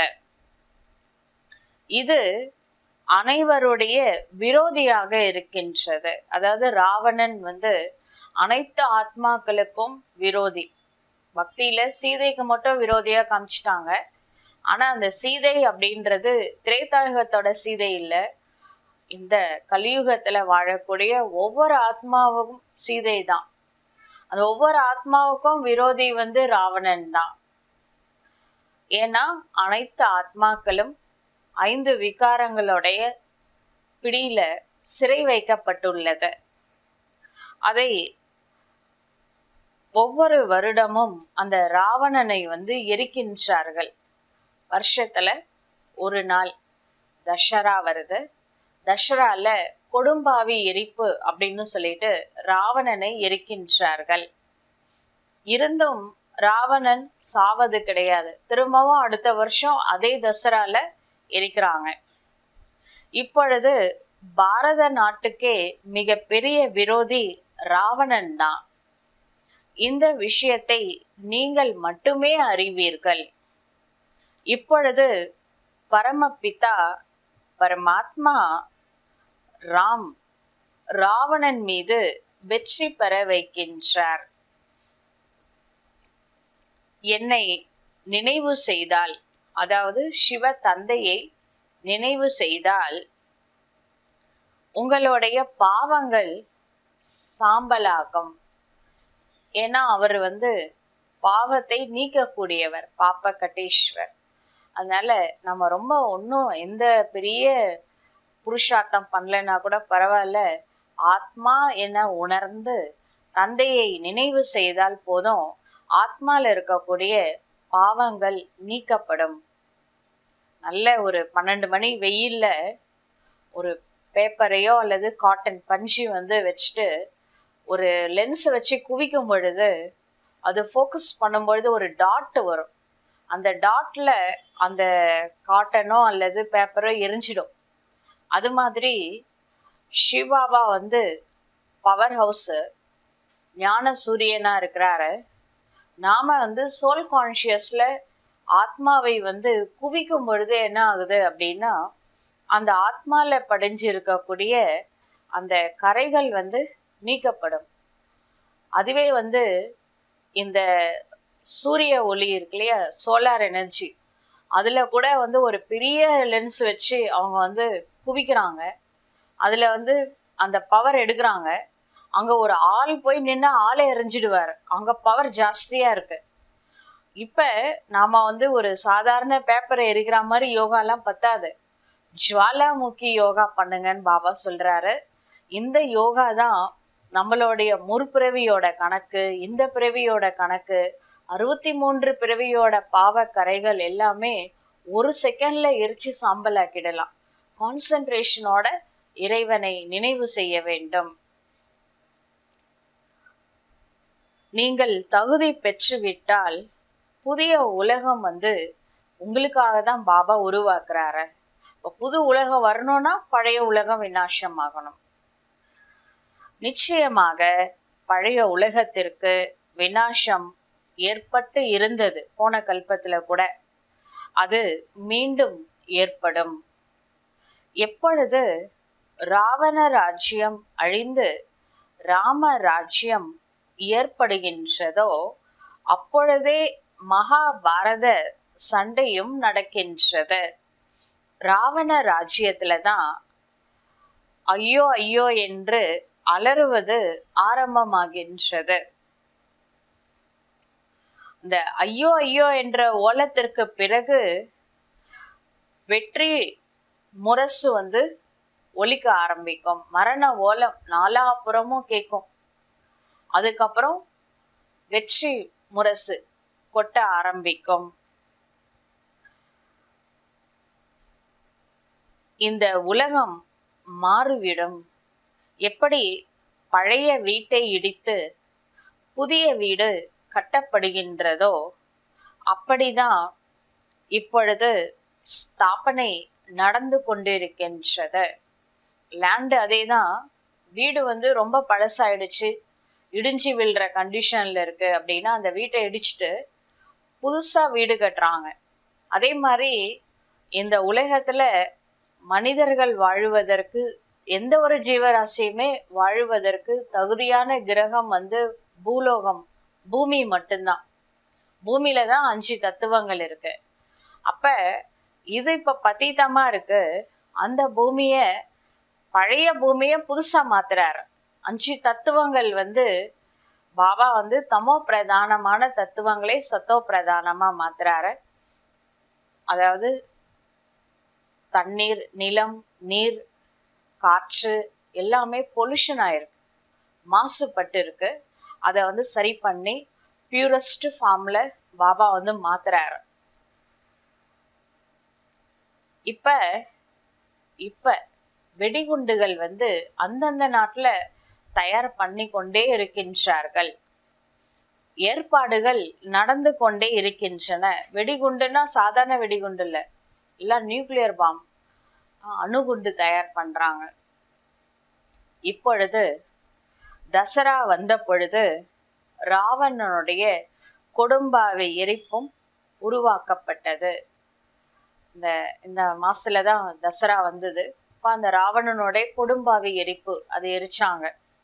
இது அனைவருடைய விரோதியாக இருக்கின்றது அதாவது ராவணன் வந்து அனைத்து ஆத்மாக்களுக்கும் விரோதி பக்தியில சீதைக்கு மட்டும் விரோதியா காமிச்சிட்டாங்க ஆனா அந்த சீதை அப்படின்றது திரேதாயுகத்தோட சீதை இல்ல இந்த கலியுகத்துல வாழக்கூடிய ஒவ்வொரு ஆத்மாவும் சீதை தான் அந்த ஒவ்வொரு ஆத்மாவுக்கும் விரோதி வந்து ராவணன் தான் ஏன்னா அனைத்து ஆத்மாக்களும் ஐந்து விகாரங்களுடைய பிடியில சிறை வைக்கப்பட்டுள்ளது அதை ஒவ்வொரு வருடமும் அந்த ராவணனை வந்து எரிக்கின்றார்கள் வருஷத்துல ஒரு நாள் தசரா வருது தசரால கொடும்பாவி எரிப்பு அப்படின்னு சொல்லிட்டு ராவணனை எரிக்கின்றார்கள் இருந்தும் ராவணன் சாவது கிடையாது திரும்பவும் அடுத்த வருஷம் அதே தசரால எரிக்கிறாங்க இப்பொழுது பாரத நாட்டுக்கே மிக பெரிய விரோதி ராவணன் தான் இந்த விஷயத்தை நீங்கள் மட்டுமே அறிவீர்கள் இப்பொழுது பரமபிதா பரமாத்மா ராம் ராவணன் மீது வெற்றி பெற வைக்கின்றார் என்னை நினைவு செய்தால் அதாவது சிவ தந்தையை நினைவு செய்தால் உங்களுடைய பாவங்கள் சாம்பலாகும் ஏன்னா அவர் வந்து பாவத்தை நீக்கக்கூடியவர் பாப்ப கட்டீஸ்வர் அதனால நம்ம ரொம்ப ஒன்றும் எந்த பெரிய புருஷார்த்தம் பண்ணலைன்னா கூட பரவாயில்ல ஆத்மா என உணர்ந்து தந்தையை நினைவு செய்தால் போதும் ஆத்மால இருக்கக்கூடிய பாவங்கள் நீக்கப்படும் நல்ல ஒரு பன்னெண்டு மணி வெயில்ல ஒரு பேப்பரையோ அல்லது காட்டன் பஞ்சு வந்து வச்சுட்டு ஒரு லென்ஸ் வச்சு குவிக்கும் பொழுது அது ஃபோக்கஸ் பண்ணும்பொழுது ஒரு டாட் வரும் அந்த டாட்ல அந்த காட்டனோ அல்லது பேப்பரோ எரிஞ்சிடும் அது மாதிரி சிவாவா வந்து பவர் ஹவுஸ் ஞான சூரியனா இருக்கிறாரு நாம வந்து சோல் கான்சியஸ்ல ஆத்மாவை வந்து குவிக்கும் பொழுது என்ன ஆகுது அப்படின்னா அந்த ஆத்மால படிஞ்சு இருக்கக்கூடிய அந்த கரைகள் வந்து நீக்கப்படும் அதுவே வந்து இந்த சூரிய ஒளி இருக்கு இல்லையா சோலார் எனர்ஜி அதுல கூட வந்து ஒரு பெரிய லென்ஸ் வச்சு அவங்க வந்து குவிக்கிறாங்க அதுல வந்து அந்த பவர் எடுக்கிறாங்க அங்க ஒரு ஆள் போய் நின்று ஆளை எறிஞ்சிடுவார் அங்க பவர் ஜாஸ்தியா இருக்கு இப்ப நாம வந்து ஒரு சாதாரண பேப்பரை எரிக்கிற மாதிரி யோகாலாம் பத்தாது ஜுவாலாமுக்கி யோகா பண்ணுங்கன்னு பாபா சொல்றாரு இந்த யோகா தான் நம்மளுடைய முற்பிறவியோட கணக்கு இந்த பிறவியோட கணக்கு அறுபத்தி மூன்று பிறவியோட பாவ கரைகள் எல்லாமே ஒரு செகண்ட்ல எரிச்சு சாம்பலாக்கிடலாம் கான்சென்ட்ரேஷனோட இறைவனை நினைவு செய்ய வேண்டும் நீங்கள் தகுதி பெற்றுவிட்டால் புதிய உலகம் வந்து உங்களுக்காக தான் பாபா உருவாக்குறாரு இப்போ புது உலகம் வரணும்னா பழைய உலகம் விநாசம் ஆகணும் நிச்சயமாக பழைய உலகத்திற்கு விநாசம் ஏற்பட்டு இருந்தது போன கல்பத்துல கூட அது மீண்டும் ஏற்படும் எப்பொழுது ராவண ராஜ்யம் அழிந்து ராம ராஜ்யம் ஏற்படுகின்றதோ அப்பொழுதே மகாபாரத சண்டையும் நடக்கின்றது ராவண ராஜ்யத்துல தான் ஐயோ ஐயோ என்று அலறுவது ஆரம்பமாகின்றது இந்த ஐயோ ஐயோ என்ற ஓலத்திற்கு பிறகு வெற்றி முரசு வந்து ஒலிக்க ஆரம்பிக்கும் மரண ஓலம் நாலாபுறமும் கேட்கும் அதுக்கப்புறம் வெற்றி முரசு கொட்ட ஆரம்பிக்கும் இந்த உலகம் மாறிவிடும் எப்படி பழைய வீட்டை இடித்து புதிய வீடு கட்டப்படுகின்றதோ அப்படிதான் இப்பொழுது ஸ்தாபனை நடந்து கொண்டிருக்கின்றது லேண்டு அதே தான் வீடு வந்து ரொம்ப பழசாயிடுச்சு இடிஞ்சு விழுற கண்டிஷன்ல இருக்கு அப்படின்னா அந்த வீட்டை இடிச்சிட்டு புதுசா வீடு கட்டுறாங்க அதே மாதிரி இந்த உலகத்துல மனிதர்கள் வாழுவதற்கு எந்த ஒரு ஜீவராசியுமே வாழுவதற்கு தகுதியான கிரகம் வந்து பூலோகம் பூமி மட்டும்தான் பூமியில தான் அஞ்சு தத்துவங்கள் இருக்கு அப்ப இது இப்ப பத்தீத்தமா இருக்கு அந்த பூமிய பழைய பூமிய புதுசா மாத்துறாரு அஞ்சு தத்துவங்கள் வந்து பாபா வந்து தமோ பிரதானமான தத்துவங்களை சத்தோ பிரதானமா மாத்துறாரு அதாவது தண்ணீர் நிலம் நீர் காற்று எல்லாமே பொல்யூஷன் ஆயிருக்கு மாசுபட்டு இருக்கு அதை வந்து சரி பண்ணி பியூரஸ்ட் ஃபார்ம்ல பாபா வந்து மாத்துறாரு இப்ப இப்ப வெடிகுண்டுகள் வந்து அந்தந்த நாட்டுல தயார் பண்ணி கொண்டே இருக்கின்றார்கள் ஏற்பாடுகள் நடந்து கொண்டே இருக்கின்றன வெடிகுண்டுனா சாதாரண வெடிகுண்டு இல்ல எல்லாம் நியூக்ளியர் பாம் அணுகுண்டு தயார் பண்றாங்க இப்பொழுது தசரா வந்த பொழுது ராவணனுடைய கொடும்பாவை எரிப்பும் உருவாக்கப்பட்டது இந்த இந்த மாசத்துல தான் தசரா வந்தது அப்ப அந்த ராவணனுடைய கொடும்பாவி எரிப்பு அதை எரிச்சாங்க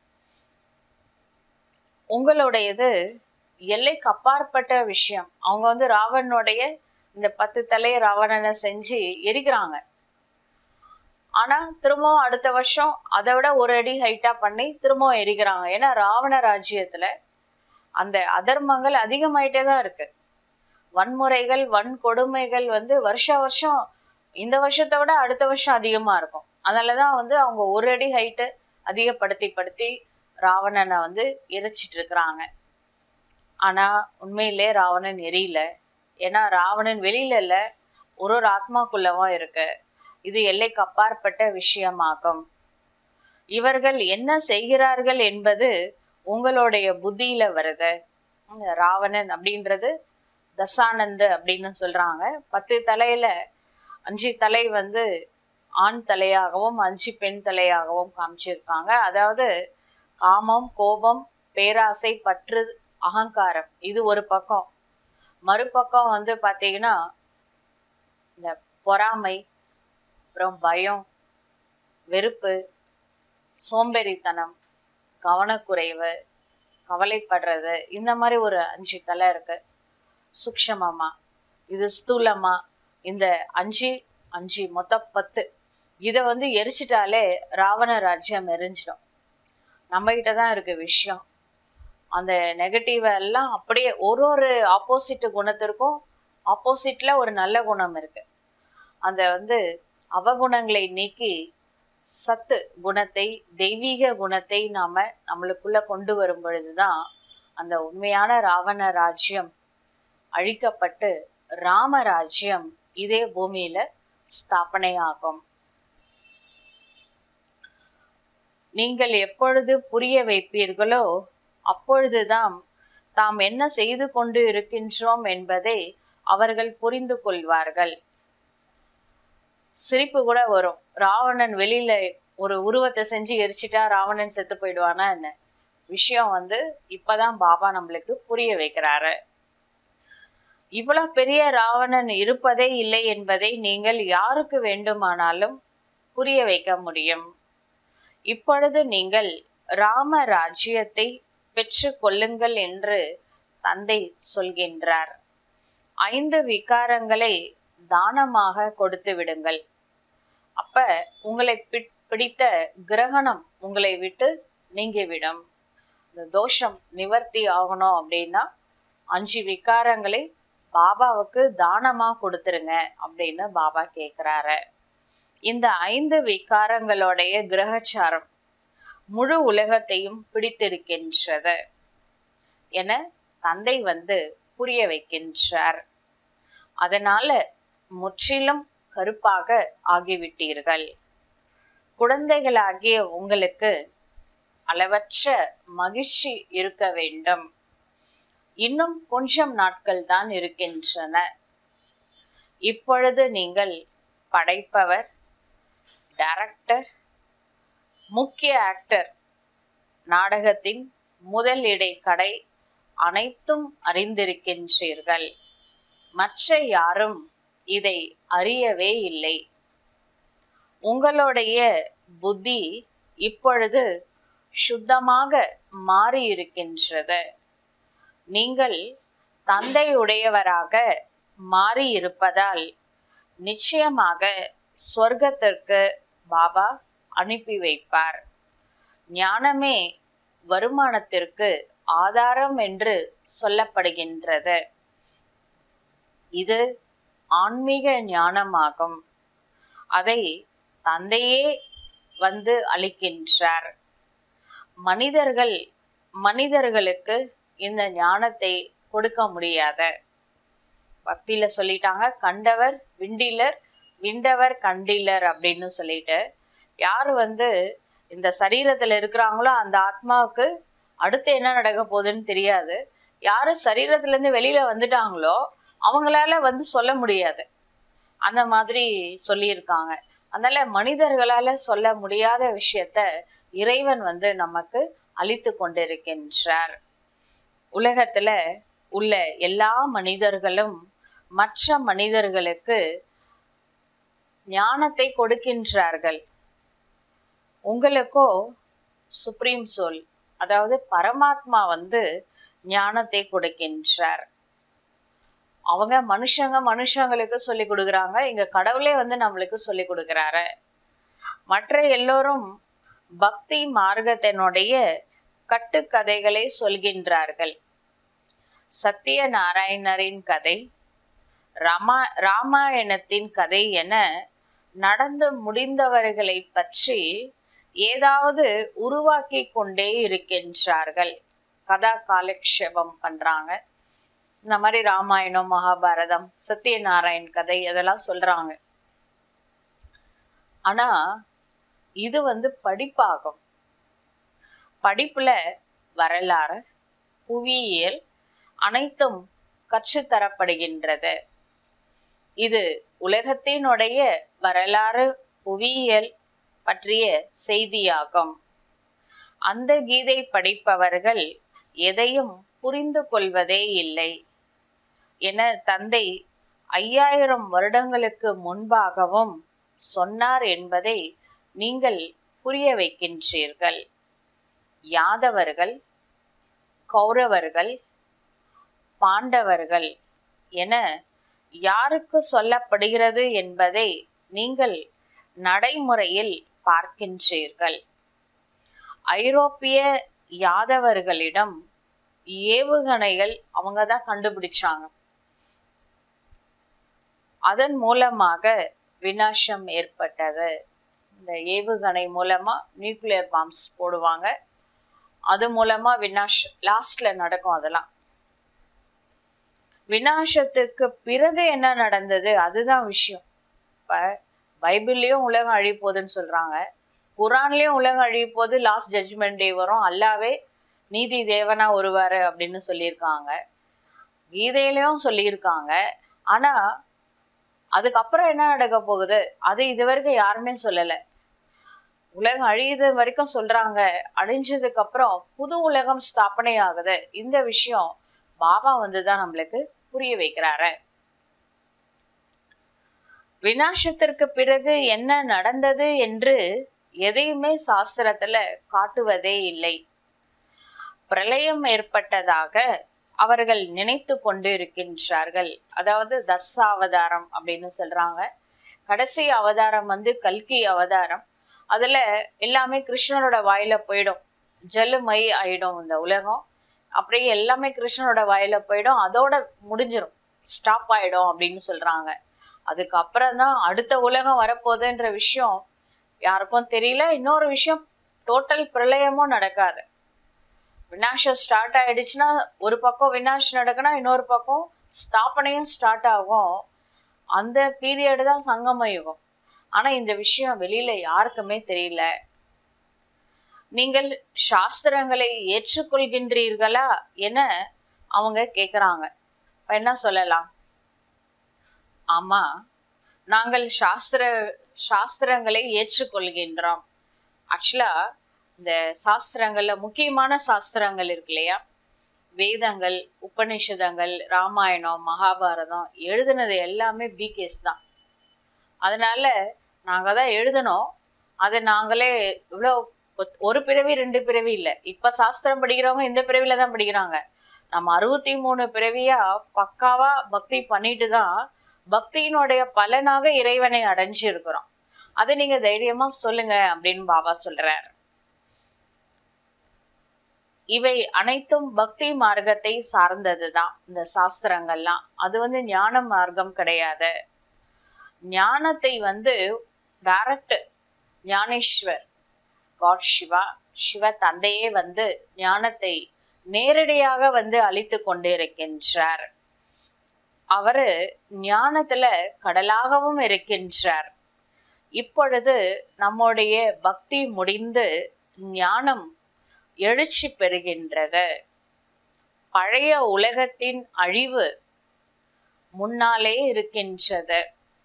உங்களுடையது எல்லைக்கு அப்பாற்பட்ட விஷயம் அவங்க வந்து ராவணனுடைய இந்த பத்து தலையை ராவணனை செஞ்சு எரிக்கிறாங்க ஆனா திரும்பவும் அடுத்த வருஷம் அதை விட ஒரு அடி ஹைட்டா பண்ணி திரும்பவும் எரிக்கிறாங்க ஏன்னா ராவண ராஜ்யத்துல அந்த அதர்மங்கள் அதிகமாயிட்டே தான் இருக்கு வன்முறைகள் வன்கொடுமைகள் வந்து வருஷ வருஷம் இந்த வருஷத்தை விட அடுத்த வருஷம் அதிகமா இருக்கும் அதனாலதான் வந்து அவங்க ஒரு அடி ஹைட்டு அதிகப்படுத்தி படுத்தி ராவணனை வந்து எரிச்சிட்டு இருக்கிறாங்க ஆனா உண்மையிலே ராவணன் எரியல ஏன்னா ராவணன் வெளியில இல்ல ஒரு ஒரு ஆத்மாக்குள்ளவா இருக்கு இது எல்லைக்கு அப்பாற்பட்ட விஷயமாகும் இவர்கள் என்ன செய்கிறார்கள் என்பது உங்களுடைய புத்தியில வருது இந்த ராவணன் அப்படின்றது தசானந்து அப்படின்னு சொல்றாங்க பத்து தலையில அஞ்சு தலை வந்து ஆண் தலையாகவும் அஞ்சு பெண் தலையாகவும் காமிச்சிருக்காங்க அதாவது காமம் கோபம் பேராசை பற்று அகங்காரம் இது ஒரு பக்கம் மறுபக்கம் வந்து பாத்தீங்கன்னா இந்த பொறாமை அப்புறம் பயம் வெறுப்பு சோம்பேறித்தனம் கவனக்குறைவு கவலைப்படுறது இந்த மாதிரி ஒரு அஞ்சு தலை இருக்கு சூக்ஷமமா இது ஸ்தூலமா இந்த அஞ்சு அஞ்சு மொத்தம் பத்து இதை வந்து எரிச்சிட்டாலே ராவண ராஜ்யம் எரிஞ்சிடும் நம்ம கிட்ட தான் இருக்கு விஷயம் அந்த நெகட்டிவ் எல்லாம் அப்படியே ஒரு ஒரு ஆப்போசிட் குணத்திற்கும் ஆப்போசிட்ல ஒரு நல்ல குணம் இருக்கு அந்த வந்து அவகுணங்களை நீக்கி சத்து குணத்தை தெய்வீக குணத்தை நாம நம்மளுக்குள்ள கொண்டு வரும் பொழுதுதான் அந்த உண்மையான ராவண ராஜ்யம் அழிக்கப்பட்டு ராமராஜ்யம் இதே பூமியில ஸ்தாபனையாகும் நீங்கள் எப்பொழுது புரிய வைப்பீர்களோ அப்பொழுதுதான் தாம் என்ன செய்து கொண்டு இருக்கின்றோம் என்பதை அவர்கள் புரிந்து கொள்வார்கள் சிரிப்பு கூட வரும் ராவணன் வெளியில ஒரு உருவத்தை செஞ்சு எரிச்சிட்டா ராவணன் செத்து போயிடுவானா என்ன விஷயம் வந்து இப்பதான் பாபா நம்மளுக்கு புரிய வைக்கிறாரு இவ்வளவு பெரிய ராவணன் இருப்பதே இல்லை என்பதை நீங்கள் யாருக்கு வேண்டுமானாலும் புரிய வைக்க முடியும் இப்பொழுது நீங்கள் ராம ராஜ்யத்தை பெற்று கொள்ளுங்கள் என்று தந்தை சொல்கின்றார் ஐந்து விகாரங்களை தானமாக கொடுத்து விடுங்கள் அப்ப உங்களை பிடித்த கிரகணம் உங்களை விட்டு நீங்கிவிடும் இந்த தோஷம் நிவர்த்தி ஆகணும் அப்படின்னா அஞ்சு விகாரங்களை பாபாவுக்கு தானமா கொடுத்துருங்க அப்படின்னு பாபா கேக்குறாரு இந்த ஐந்து விகாரங்களுடைய கிரகச்சாரம் முழு உலகத்தையும் பிடித்திருக்கின்றது என தந்தை வந்து புரிய வைக்கின்றார் அதனால முற்றிலும் கருப்பாக ஆகிவிட்டீர்கள் குழந்தைகளாகிய உங்களுக்கு அளவற்ற மகிழ்ச்சி இருக்க வேண்டும் இன்னும் கொஞ்சம் நாட்கள் தான் இருக்கின்றன இப்பொழுது நீங்கள் படைப்பவர் டைரக்டர் முக்கிய ஆக்டர் நாடகத்தின் முதல் இடை கடை அனைத்தும் அறிந்திருக்கின்றீர்கள் மற்ற யாரும் இதை அறியவே இல்லை உங்களுடைய புத்தி இப்பொழுது சுத்தமாக மாறி இருக்கின்றது நீங்கள் தந்தையுடையவராக மாறி இருப்பதால் நிச்சயமாக சொர்க்கத்திற்கு பாபா அனுப்பி வைப்பார் ஞானமே வருமானத்திற்கு ஆதாரம் என்று சொல்லப்படுகின்றது இது ஆன்மீக ஞானமாகும் அதை தந்தையே வந்து அளிக்கின்றார் மனிதர்கள் மனிதர்களுக்கு இந்த ஞானத்தை கொடுக்க முடியாத பக்தியில சொல்லிட்டாங்க கண்டவர் விண்டிலர் விண்டவர் கண்டிலர் அப்படின்னு சொல்லிட்டு யாரு வந்து இந்த சரீரத்துல இருக்கிறாங்களோ அந்த ஆத்மாவுக்கு அடுத்து என்ன நடக்க போகுதுன்னு தெரியாது யாரு சரீரத்துல இருந்து வெளியில வந்துட்டாங்களோ அவங்களால வந்து சொல்ல முடியாது அந்த மாதிரி சொல்லியிருக்காங்க அதனால மனிதர்களால சொல்ல முடியாத விஷயத்த இறைவன் வந்து நமக்கு அளித்து கொண்டிருக்கின்றார் உலகத்துல உள்ள எல்லா மனிதர்களும் மற்ற மனிதர்களுக்கு ஞானத்தை கொடுக்கின்றார்கள் உங்களுக்கோ சுப்ரீம் சோல் அதாவது பரமாத்மா வந்து ஞானத்தை கொடுக்கின்றார் அவங்க மனுஷங்க மனுஷங்களுக்கு சொல்லி கொடுக்குறாங்க இங்க கடவுளே வந்து நம்மளுக்கு சொல்லி கொடுக்குறாரு மற்ற எல்லோரும் பக்தி மார்க்கத்தினுடைய கட்டுக்கதைகளை சொல்கின்றார்கள் சத்தியநாராயணரின் கதை ராமா ராமாயணத்தின் கதை என நடந்து முடிந்தவர்களை பற்றி ஏதாவது உருவாக்கி கொண்டே இருக்கின்றார்கள் கதா காலக்ஷேபம் பண்றாங்க இந்த மாதிரி ராமாயணம் மகாபாரதம் சத்யநாராயண் கதை அதெல்லாம் சொல்றாங்க ஆனா இது வந்து படிப்பாகும் படிப்புல வரலாறு புவியியல் அனைத்தும் கற்றுத்தரப்படுகின்றது இது உலகத்தினுடைய வரலாறு புவியியல் பற்றிய செய்தியாகும் அந்த கீதை படிப்பவர்கள் எதையும் புரிந்து கொள்வதே இல்லை என தந்தை ஐயாயிரம் வருடங்களுக்கு முன்பாகவும் சொன்னார் என்பதை நீங்கள் புரிய வைக்கின்றீர்கள் யாதவர்கள் கௌரவர்கள் பாண்டவர்கள் என யாருக்கு சொல்லப்படுகிறது என்பதை நீங்கள் நடைமுறையில் பார்க்கின்றீர்கள் ஐரோப்பிய யாதவர்களிடம் ஏவுகணைகள் அவங்க தான் கண்டுபிடிச்சாங்க அதன் மூலமாக வினாசம் ஏற்பட்டது இந்த ஏவுகணை மூலமா நியூக்ளியர் பாம்ஸ் போடுவாங்க அது மூலமா வினாஷ் லாஸ்ட்ல நடக்கும் அதெல்லாம் வினாசத்துக்கு பிறகு என்ன நடந்தது அதுதான் விஷயம் இப்ப பைபிள்லயும் உலகம் அழிய போகுதுன்னு சொல்றாங்க குரான்லயும் உலகம் அழிய போது லாஸ்ட் ஜட்ஜ்மெண்ட் டே வரும் அல்லாவே நீதி தேவனா வருவாரு அப்படின்னு சொல்லியிருக்காங்க கீதையிலயும் சொல்லியிருக்காங்க ஆனா அதுக்கப்புறம் என்ன நடக்க போகுது அது இது வரைக்கும் யாருமே சொல்லல உலகம் அழியுது வரைக்கும் சொல்றாங்க அழிஞ்சதுக்கு அப்புறம் புது உலகம் ஸ்தாபனை ஆகுது இந்த விஷயம் பாபா வந்துதான் நம்மளுக்கு புரிய வைக்கிறாரு வினாசத்திற்கு பிறகு என்ன நடந்தது என்று எதையுமே சாஸ்திரத்துல காட்டுவதே இல்லை பிரளயம் ஏற்பட்டதாக அவர்கள் நினைத்து கொண்டு இருக்கின்றார்கள் அதாவது தசாவதாரம் அப்படின்னு சொல்றாங்க கடைசி அவதாரம் வந்து கல்கி அவதாரம் அதுல எல்லாமே கிருஷ்ணனோட வாயில போயிடும் ஜல்லுமை ஆயிடும் இந்த உலகம் அப்படியே எல்லாமே கிருஷ்ணனோட வாயில போயிடும் அதோட முடிஞ்சிடும் ஸ்டாப் ஆயிடும் அப்படின்னு சொல்றாங்க அதுக்கப்புறம் தான் அடுத்த உலகம் வரப்போகுதுன்ற விஷயம் யாருக்கும் தெரியல இன்னொரு விஷயம் டோட்டல் பிரளயமும் நடக்காது வினாஷம் ஸ்டார்ட் ஆயிடுச்சுன்னா ஒரு பக்கம் வினாஷ் நடக்குன்னா இன்னொரு பக்கம் ஸ்தாபனையும் ஸ்டார்ட் ஆகும் அந்த பீரியடு தான் சங்கம யுகம் ஆனா இந்த விஷயம் வெளியில யாருக்குமே தெரியல நீங்கள் சாஸ்திரங்களை ஏற்றுக்கொள்கின்றீர்களா என அவங்க கேக்குறாங்க இப்ப என்ன சொல்லலாம் ஆமா நாங்கள் சாஸ்திர சாஸ்திரங்களை ஏற்றுக்கொள்கின்றோம் ஆக்சுவலா இந்த சாஸ்திரங்கள்ல முக்கியமான சாஸ்திரங்கள் இருக்கு இல்லையா வேதங்கள் உபனிஷதங்கள் ராமாயணம் மகாபாரதம் எழுதுனது எல்லாமே பிகேஸ் தான் அதனால நாங்க தான் எழுதணும் அதை நாங்களே இவ்வளோ ஒரு பிறவி ரெண்டு பிறவி இல்லை இப்ப சாஸ்திரம் படிக்கிறவங்க இந்த பிறவில தான் படிக்கிறாங்க நம்ம அறுபத்தி மூணு பிறவியா பக்காவா பக்தி பண்ணிட்டு தான் பக்தியினுடைய பலனாக இறைவனை அடைஞ்சு இருக்கிறோம் அதை நீங்க தைரியமா சொல்லுங்க அப்படின்னு பாபா சொல்றார் இவை அனைத்தும் பக்தி மார்க்கத்தை சார்ந்ததுதான் இந்த சாஸ்திரங்கள்லாம் அது வந்து ஞான மார்க்கம் கிடையாது ஞானத்தை வந்து டைரக்ட் ஞானேஸ்வர் காட் சிவா சிவ தந்தையே வந்து ஞானத்தை நேரடியாக வந்து அளித்து கொண்டிருக்கின்றார் அவரு ஞானத்துல கடலாகவும் இருக்கின்றார் இப்பொழுது நம்முடைய பக்தி முடிந்து ஞானம் எழுச்சி பெறுகின்றது பழைய உலகத்தின் அழிவு முன்னாலே இருக்கின்றது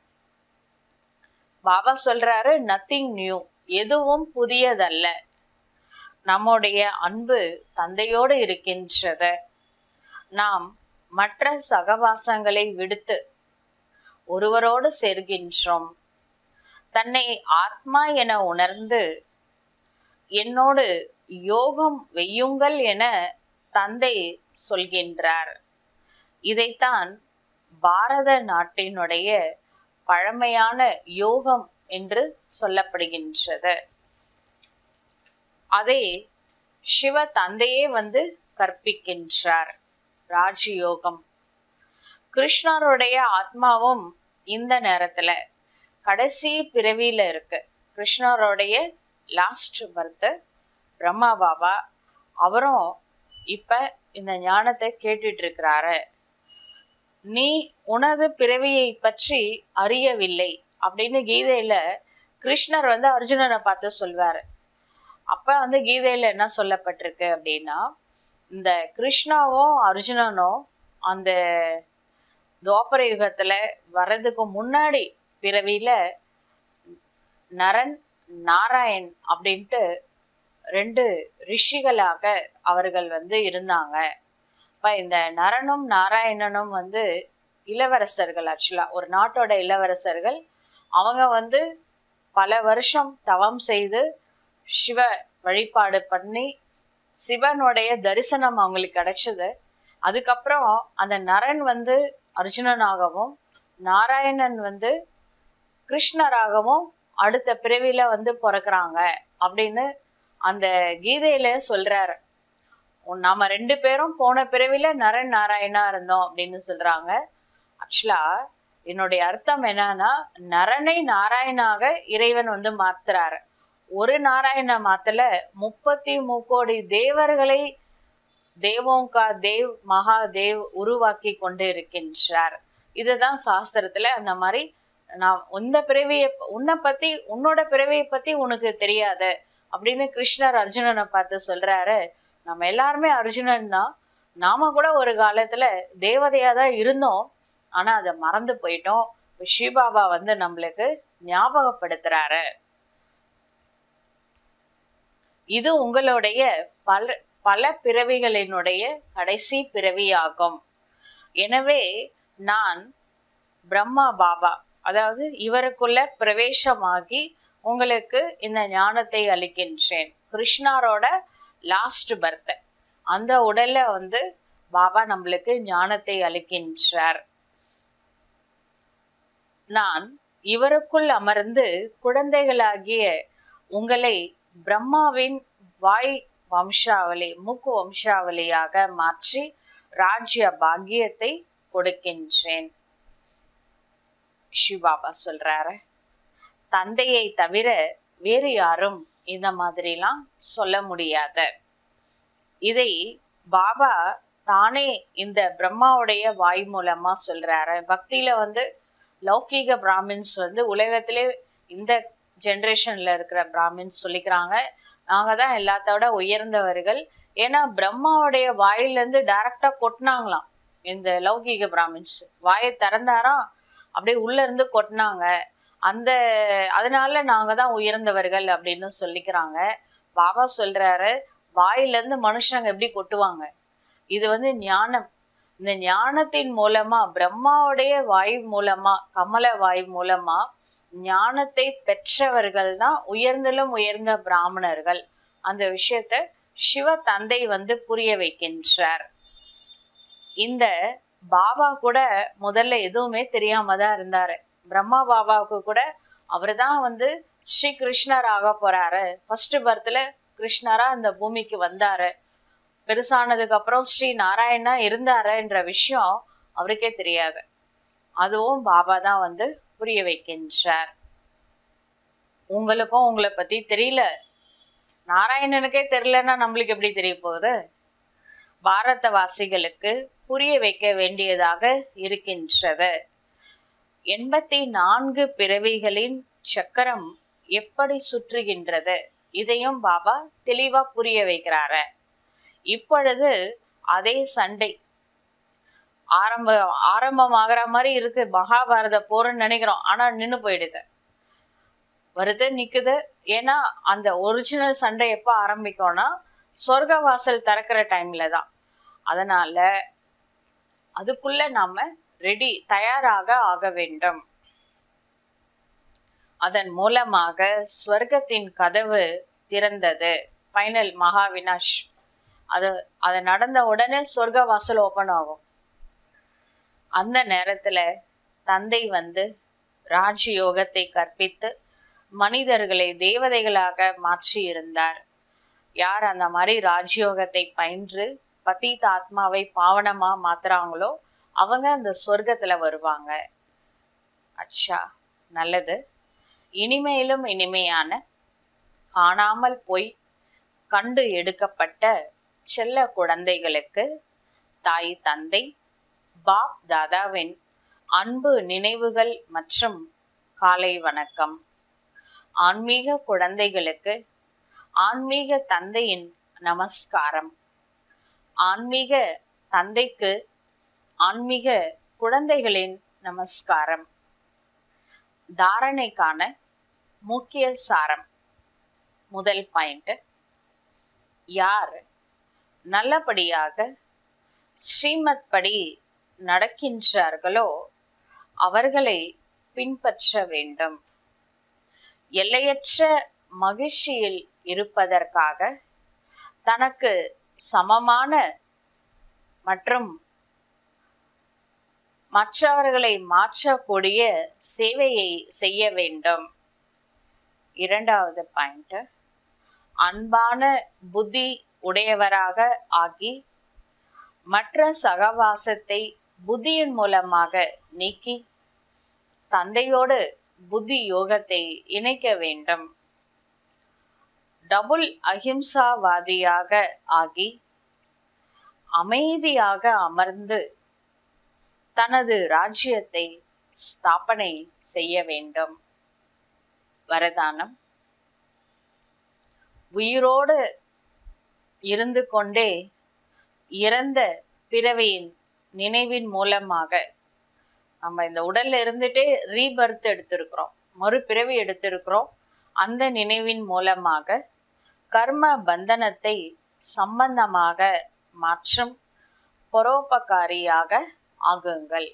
பாபா சொல்றாரு நத்திங் நியூ எதுவும் புதியதல்ல நம்முடைய அன்பு தந்தையோடு இருக்கின்றது நாம் மற்ற சகவாசங்களை விடுத்து ஒருவரோடு சேர்கின்றோம் தன்னை ஆத்மா என உணர்ந்து என்னோடு யோகம் வெய்யுங்கள் என தந்தை சொல்கின்றார் இதைத்தான் பாரத நாட்டினுடைய பழமையான யோகம் என்று சொல்லப்படுகின்றது அதை சிவ தந்தையே வந்து கற்பிக்கின்றார் ராஜயோகம் கிருஷ்ணருடைய ஆத்மாவும் இந்த நேரத்துல கடைசி பிறவியில இருக்கு கிருஷ்ணருடைய லாஸ்ட் பர்த் பிரம்மா பாபா அவரும் இப்ப இந்த ஞானத்தை கேட்டுட்டு இருக்கிறாரு நீ உனது பிறவியை பற்றி அறியவில்லை அப்படின்னு கீதையில கிருஷ்ணர் வந்து அர்ஜுனனை பார்த்து சொல்வாரு அப்ப வந்து கீதையில என்ன சொல்லப்பட்டிருக்கு அப்படின்னா இந்த கிருஷ்ணாவும் அர்ஜுனனும் அந்த துவாபர யுகத்துல வர்றதுக்கு முன்னாடி பிறவியில நரன் நாராயண் அப்படின்ட்டு ரெண்டு ரிஷிகளாக அவர்கள் வந்து இருந்தாங்க இப்ப இந்த நரனும் நாராயணனும் வந்து இளவரசர்கள் ஆக்சுவலா ஒரு நாட்டோட இளவரசர்கள் அவங்க வந்து பல வருஷம் தவம் செய்து சிவ வழிபாடு பண்ணி சிவனுடைய தரிசனம் அவங்களுக்கு கிடைச்சது அதுக்கப்புறம் அந்த நரன் வந்து அர்ஜுனனாகவும் நாராயணன் வந்து கிருஷ்ணராகவும் அடுத்த பிறவியில வந்து பிறக்குறாங்க அப்படின்னு அந்த கீதையில சொல்றாரு உன் நாம ரெண்டு பேரும் போன பிறவில நரன் நாராயணா இருந்தோம் அப்படின்னு சொல்றாங்க ஆக்சுவலா என்னுடைய அர்த்தம் என்னன்னா நரனை நாராயணாக இறைவன் வந்து மாத்துறாரு ஒரு நாராயண மாத்தல முப்பத்தி முக்கோடி தேவர்களை தேவோங்கா தேவ் மகாதேவ் உருவாக்கி கொண்டு இருக்கின்றார் இதுதான் சாஸ்திரத்துல அந்த மாதிரி நான் உந்த பிறவிய உன்னை பத்தி உன்னோட பிறவியை பத்தி உனக்கு தெரியாது அப்படின்னு கிருஷ்ணர் அர்ஜுனனை பார்த்து சொல்றாரு நம்ம எல்லாருமே அர்ஜுனன் தான் நாம கூட ஒரு காலத்துல தேவதையா தான் இருந்தோம் ஆனா அதை மறந்து போயிட்டோம் ஸ்ரீபாபா வந்து நம்மளுக்கு ஞாபகப்படுத்துறாரு இது உங்களுடைய பல பல பிறவிகளினுடைய கடைசி பிறவியாகும் எனவே நான் பிரம்மா பாபா அதாவது இவருக்குள்ள பிரவேசமாகி உங்களுக்கு இந்த ஞானத்தை அளிக்கின்றேன் கிருஷ்ணாரோட லாஸ்ட் பர்த் அந்த உடல்ல வந்து பாபா நம்மளுக்கு ஞானத்தை அளிக்கின்றார் நான் இவருக்குள் அமர்ந்து குழந்தைகளாகிய உங்களை பிரம்மாவின் வாய் வம்சாவளி மூக்கு வம்சாவளியாக மாற்றி ராஜ்ய பாக்கியத்தை கொடுக்கின்றேன் சிவாபா சொல்றாரு தந்தையை தவிர வேறு யாரும் இந்த மாதிரிலாம் சொல்ல முடியாது இதை பாபா தானே இந்த பிரம்மாவுடைய வாய் மூலமா சொல்றாரு பக்தியில வந்து லௌகீக பிராமின்ஸ் வந்து உலகத்திலே இந்த ஜென்ரேஷன்ல இருக்கிற பிராமின்ஸ் சொல்லிக்கிறாங்க நாங்க தான் எல்லாத்தோட உயர்ந்தவர்கள் ஏன்னா பிரம்மாவுடைய வாயிலிருந்து டைரக்டா கொட்டினாங்களாம் இந்த லௌகீக பிராமின்ஸ் வாயை திறந்தாராம் அப்படியே உள்ள இருந்து கொட்டினாங்க அந்த அதனால நாங்க தான் உயர்ந்தவர்கள் அப்படின்னு சொல்லிக்கிறாங்க பாபா சொல்றாரு வாயில இருந்து மனுஷங்க எப்படி கொட்டுவாங்க இது வந்து ஞானம் இந்த ஞானத்தின் மூலமா பிரம்மாவுடைய வாய் மூலமா கமல வாய் மூலமா ஞானத்தை பெற்றவர்கள் தான் உயர்ந்திலும் உயர்ந்த பிராமணர்கள் அந்த விஷயத்த சிவ தந்தை வந்து புரிய வைக்கின்றார் இந்த பாபா கூட முதல்ல எதுவுமே தெரியாம தான் இருந்தாரு பிரம்மா பாபாவுக்கு கூட அவர் தான் வந்து ஸ்ரீ கிருஷ்ணர் ஆக போறாரு ஃபர்ஸ்ட் பர்த்ல கிருஷ்ணரா இந்த பூமிக்கு வந்தாரு பெருசானதுக்கு அப்புறம் ஸ்ரீ நாராயணா இருந்தாருன்ற விஷயம் அவருக்கே தெரியாது அதுவும் பாபா தான் வந்து புரிய வைக்கின்றார் உங்களுக்கும் உங்களை பத்தி தெரியல நாராயணனுக்கே தெரியலன்னா நம்மளுக்கு எப்படி தெரிய போகுது பாரதவாசிகளுக்கு புரிய வைக்க வேண்டியதாக இருக்கின்றது எண்பத்தி நான்கு பிறவிகளின் சக்கரம் எப்படி சுற்றுகின்றது இதையும் பாபா தெளிவா புரிய வைக்கிறாரு இப்பொழுது அதே சண்டை ஆரம்ப ஆரம்பமாகிற மாதிரி இருக்கு மகாபாரத போர்னு நினைக்கிறோம் ஆனா நின்னு போயிடுது வருது நிக்குது ஏன்னா அந்த ஒரிஜினல் சண்டை எப்ப ஆரம்பிக்கும்னா சொர்க்க வாசல் திறக்கிற டைம்ல தான் அதனால அதுக்குள்ள நாம ரெடி தயாராக ஆக வேண்டும் அதன் மூலமாக ஸ்வர்க்கத்தின் கதவு திறந்தது ஃபைனல் மகாவினாஷ் அது அது நடந்த உடனே சொர்க்க வாசல் ஓபன் ஆகும் அந்த நேரத்துல தந்தை வந்து ராஜயோகத்தை கற்பித்து மனிதர்களை தேவதைகளாக மாற்றி இருந்தார் யார் அந்த மாதிரி ராஜயோகத்தை பயின்று பதீத் ஆத்மாவை பாவனமா மாத்துறாங்களோ அவங்க அந்த சொர்க்கத்துல வருவாங்க அச்சா நல்லது இனிமேலும் இனிமையான காணாமல் போய் கண்டு எடுக்கப்பட்ட செல்ல குழந்தைகளுக்கு தாய் தந்தை பாப் தாதாவின் அன்பு நினைவுகள் மற்றும் காலை வணக்கம் ஆன்மீக குழந்தைகளுக்கு ஆன்மீக தந்தையின் நமஸ்காரம் ஆன்மீக தந்தைக்கு ஆன்மீக குழந்தைகளின் நமஸ்காரம் தாரணைக்கான முக்கிய சாரம் முதல் பாயிண்ட் யார் நல்லபடியாக ஸ்ரீமத் படி நடக்கின்றார்களோ அவர்களை பின்பற்ற வேண்டும் எல்லையற்ற மகிழ்ச்சியில் இருப்பதற்காக தனக்கு சமமான மற்றும் மற்றவர்களை மாற்றக்கூடிய சேவையை செய்ய வேண்டும் இரண்டாவது பாயிண்ட் அன்பான புத்தி உடையவராக ஆகி மற்ற சகவாசத்தை புத்தியின் மூலமாக நீக்கி தந்தையோடு புத்தி யோகத்தை இணைக்க வேண்டும் டபுள் அஹிம்சாவாதியாக ஆகி அமைதியாக அமர்ந்து தனது ராஜ்யத்தை ஸ்தாபனை செய்ய வேண்டும் வரதானம் உயிரோடு இருந்து கொண்டே இறந்த பிறவியின் நினைவின் மூலமாக நம்ம இந்த உடல்ல இருந்துட்டே ரீபர்த் எடுத்திருக்கிறோம் மறுபிறவி எடுத்திருக்கிறோம் அந்த நினைவின் மூலமாக கர்ம பந்தனத்தை சம்பந்தமாக மாற்றும் பரோபகாரியாக ஆகுங்கள்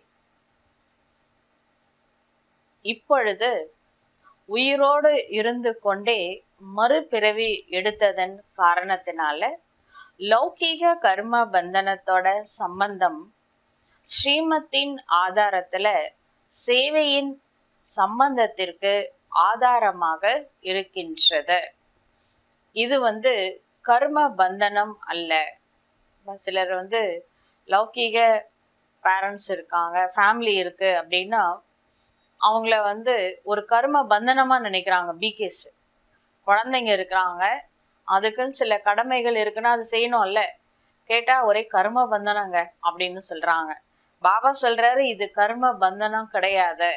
இப்பொழுது உயிரோடு இருந்து கொண்டே மறுபிறவி எடுத்ததன் காரணத்தினால லௌகீக கர்ம பந்தனத்தோட சம்பந்தம் ஸ்ரீமத்தின் ஆதாரத்துல சேவையின் சம்பந்தத்திற்கு ஆதாரமாக இருக்கின்றது இது வந்து கர்ம பந்தனம் அல்ல சிலர் வந்து லௌகீக பேரண்ட்ஸ் இருக்காங்க ஃபேமிலி இருக்கு அப்படின்னா அவங்கள வந்து ஒரு கர்ம பந்தனமா நினைக்கிறாங்க பிகேஸ் குழந்தைங்க இருக்கிறாங்க அதுக்குன்னு சில கடமைகள் இருக்குன்னா அது செய்யணும்ல கேட்டா ஒரே கர்ம பந்தனங்க அப்படின்னு சொல்றாங்க பாபா சொல்றாரு இது கர்ம பந்தனம் கிடையாது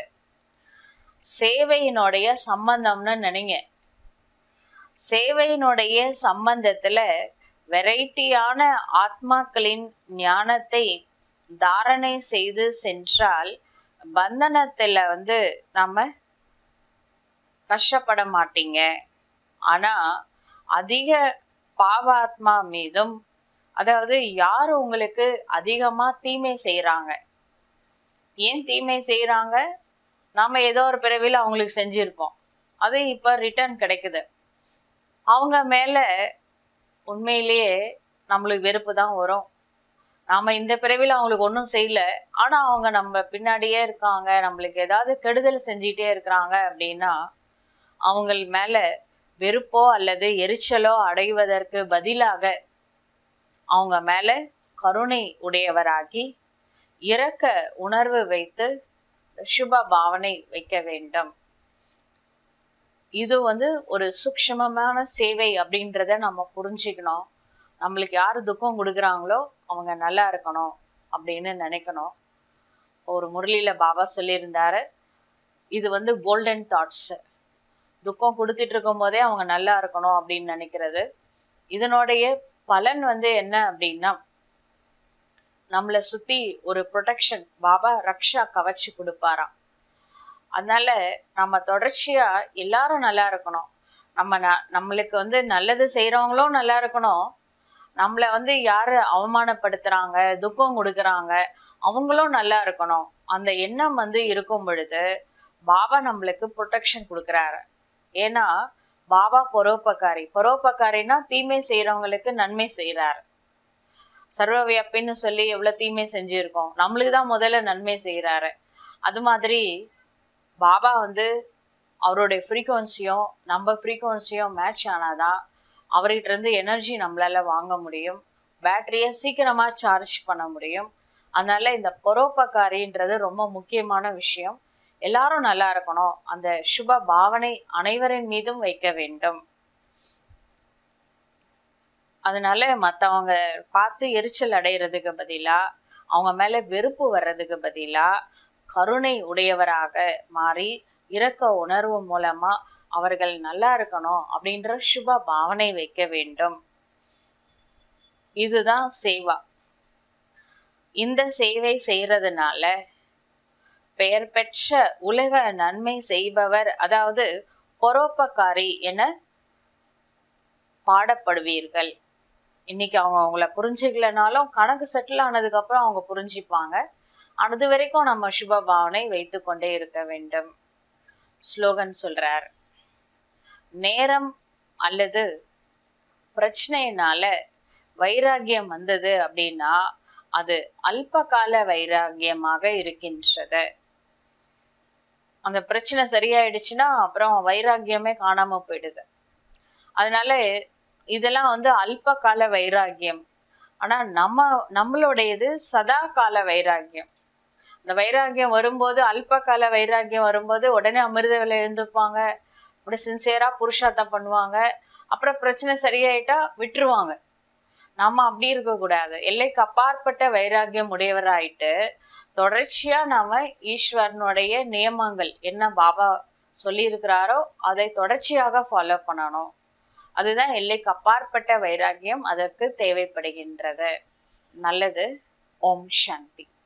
சேவையினுடைய சம்பந்தம்னு நினைங்க சேவையினுடைய சம்பந்தத்துல வெரைட்டியான ஆத்மாக்களின் ஞானத்தை தாரணை செய்து சென்றால் பந்தனத்துல வந்து நம்ம கஷ்டப்பட மாட்டீங்க ஆனா அதிக பாவாத்மா மீதும் அதாவது யார் உங்களுக்கு அதிகமா தீமை செய்யறாங்க ஏன் தீமை செய்யறாங்க நாம ஏதோ ஒரு பிறவில அவங்களுக்கு செஞ்சிருப்போம் அது இப்ப ரிட்டர்ன் கிடைக்குது அவங்க மேல உண்மையிலேயே நம்மளுக்கு வெறுப்பு தான் வரும் நாம இந்த பிறவில அவங்களுக்கு ஒன்றும் செய்யல ஆனா அவங்க நம்ம பின்னாடியே இருக்காங்க நம்மளுக்கு ஏதாவது கெடுதல் செஞ்சிட்டே இருக்கிறாங்க அப்படின்னா அவங்க மேல வெறுப்போ அல்லது எரிச்சலோ அடைவதற்கு பதிலாக அவங்க மேல கருணை உடையவராகி இரக்க உணர்வு வைத்து சுப பாவனை வைக்க வேண்டும் இது வந்து ஒரு சூக்ஷ்மமான சேவை அப்படின்றத நம்ம புரிஞ்சுக்கணும் நம்மளுக்கு யார் துக்கம் கொடுக்குறாங்களோ அவங்க நல்லா இருக்கணும் அப்படின்னு நினைக்கணும் ஒரு முரளியில பாபா சொல்லியிருந்தாரு இது வந்து கோல்டன் தாட்ஸ் துக்கம் கொடுத்துட்டு இருக்கும் போதே அவங்க நல்லா இருக்கணும் அப்படின்னு நினைக்கிறது இதனுடைய பலன் வந்து என்ன அப்படின்னா நம்மளை சுத்தி ஒரு ப்ரொடெக்ஷன் பாபா ரக்ஷா கவச்சு கொடுப்பாராம் அதனால நம்ம தொடர்ச்சியா எல்லாரும் நல்லா இருக்கணும் நம்ம ந- நம்மளுக்கு வந்து நல்லது செய்றவங்களும் நல்லா இருக்கணும் நம்மள வந்து யாரு அவமானப்படுத்துறாங்க துக்கம் கொடுக்கறாங்க அவங்களும் நல்லா இருக்கணும் அந்த எண்ணம் வந்து இருக்கும் பொழுது பாபா நம்மளுக்கு ப்ரொடெக்ஷன் கொடுக்கறாரு ஏன்னா பாபா பரோபகாரி பரோபகாரினா தீமை செய்யறவங்களுக்கு நன்மை செய்யறாரு சர்வவியாப்பின்னு சொல்லி எவ்வளவு தீமை செஞ்சிருக்கோம் நம்மளுக்கு தான் முதல்ல நன்மை செய்யறாரு அது மாதிரி பாபா வந்து அவருடைய ஃப்ரீக்குவன்சியும் நம்ம ஃப்ரீக்குவன்சியும் மேட்ச் ஆனாதான் அவர்கிட்ட இருந்து எனர்ஜி நம்மளால வாங்க முடியும் பேட்டரியை சீக்கிரமா சார்ஜ் பண்ண முடியும் அதனால இந்த பரோபகாரின்றது ரொம்ப முக்கியமான விஷயம் எல்லாரும் நல்லா இருக்கணும் அந்த சுப பாவனை அனைவரின் மீதும் வைக்க வேண்டும் அதனால மத்தவங்க பார்த்து எரிச்சல் அடையிறதுக்கு பதிலா அவங்க மேல வெறுப்பு வர்றதுக்கு பதிலா கருணை உடையவராக மாறி இரக்க உணர்வு மூலமா அவர்கள் நல்லா இருக்கணும் அப்படின்ற சுப பாவனை வைக்க வேண்டும் இதுதான் சேவா இந்த சேவை செய்யறதுனால பெயர் பெற்ற உலக நன்மை செய்பவர் அதாவது பரோபகாரி என பாடப்படுவீர்கள் இன்னைக்கு அவங்க அவங்கள புரிஞ்சுக்கலனாலும் கணக்கு செட்டில் ஆனதுக்கு அப்புறம் அவங்க புரிஞ்சுப்பாங்க அது வரைக்கும் நம்ம சுப பாவனை வைத்து கொண்டே இருக்க வேண்டும் ஸ்லோகன் சொல்றார் நேரம் அல்லது பிரச்சனையினால வைராகியம் வந்தது அப்படின்னா அது அல்பகால வைராகியமாக இருக்கின்றது அந்த பிரச்சனை சரியாயிடுச்சுன்னா அப்புறம் வைராகியமே காணாம போயிடுது அதனால இதெல்லாம் வந்து அல்ப கால வைராகியம் ஆனா நம்ம நம்மளுடையது சதா கால வைராகியம் இந்த வைராகியம் வரும்போது அல்ப கால வைராகியம் வரும்போது உடனே அமிர்த விலை எழுந்துப்பாங்க அப்படி சின்சியரா புருஷார்த்தம் பண்ணுவாங்க அப்புறம் பிரச்சனை சரியாயிட்டா விட்டுருவாங்க நம்ம அப்படி இருக்கக்கூடாது எல்லைக்கு அப்பாற்பட்ட வைராகியம் உடையவராயிட்டு தொடர்ச்சியா நாம ஈஸ்வரனுடைய நியமங்கள் என்ன பாபா சொல்லியிருக்கிறாரோ அதை தொடர்ச்சியாக ஃபாலோ பண்ணணும் அதுதான் எல்லைக்கு அப்பாற்பட்ட வைராகியம் அதற்கு தேவைப்படுகின்றது நல்லது ஓம் சாந்தி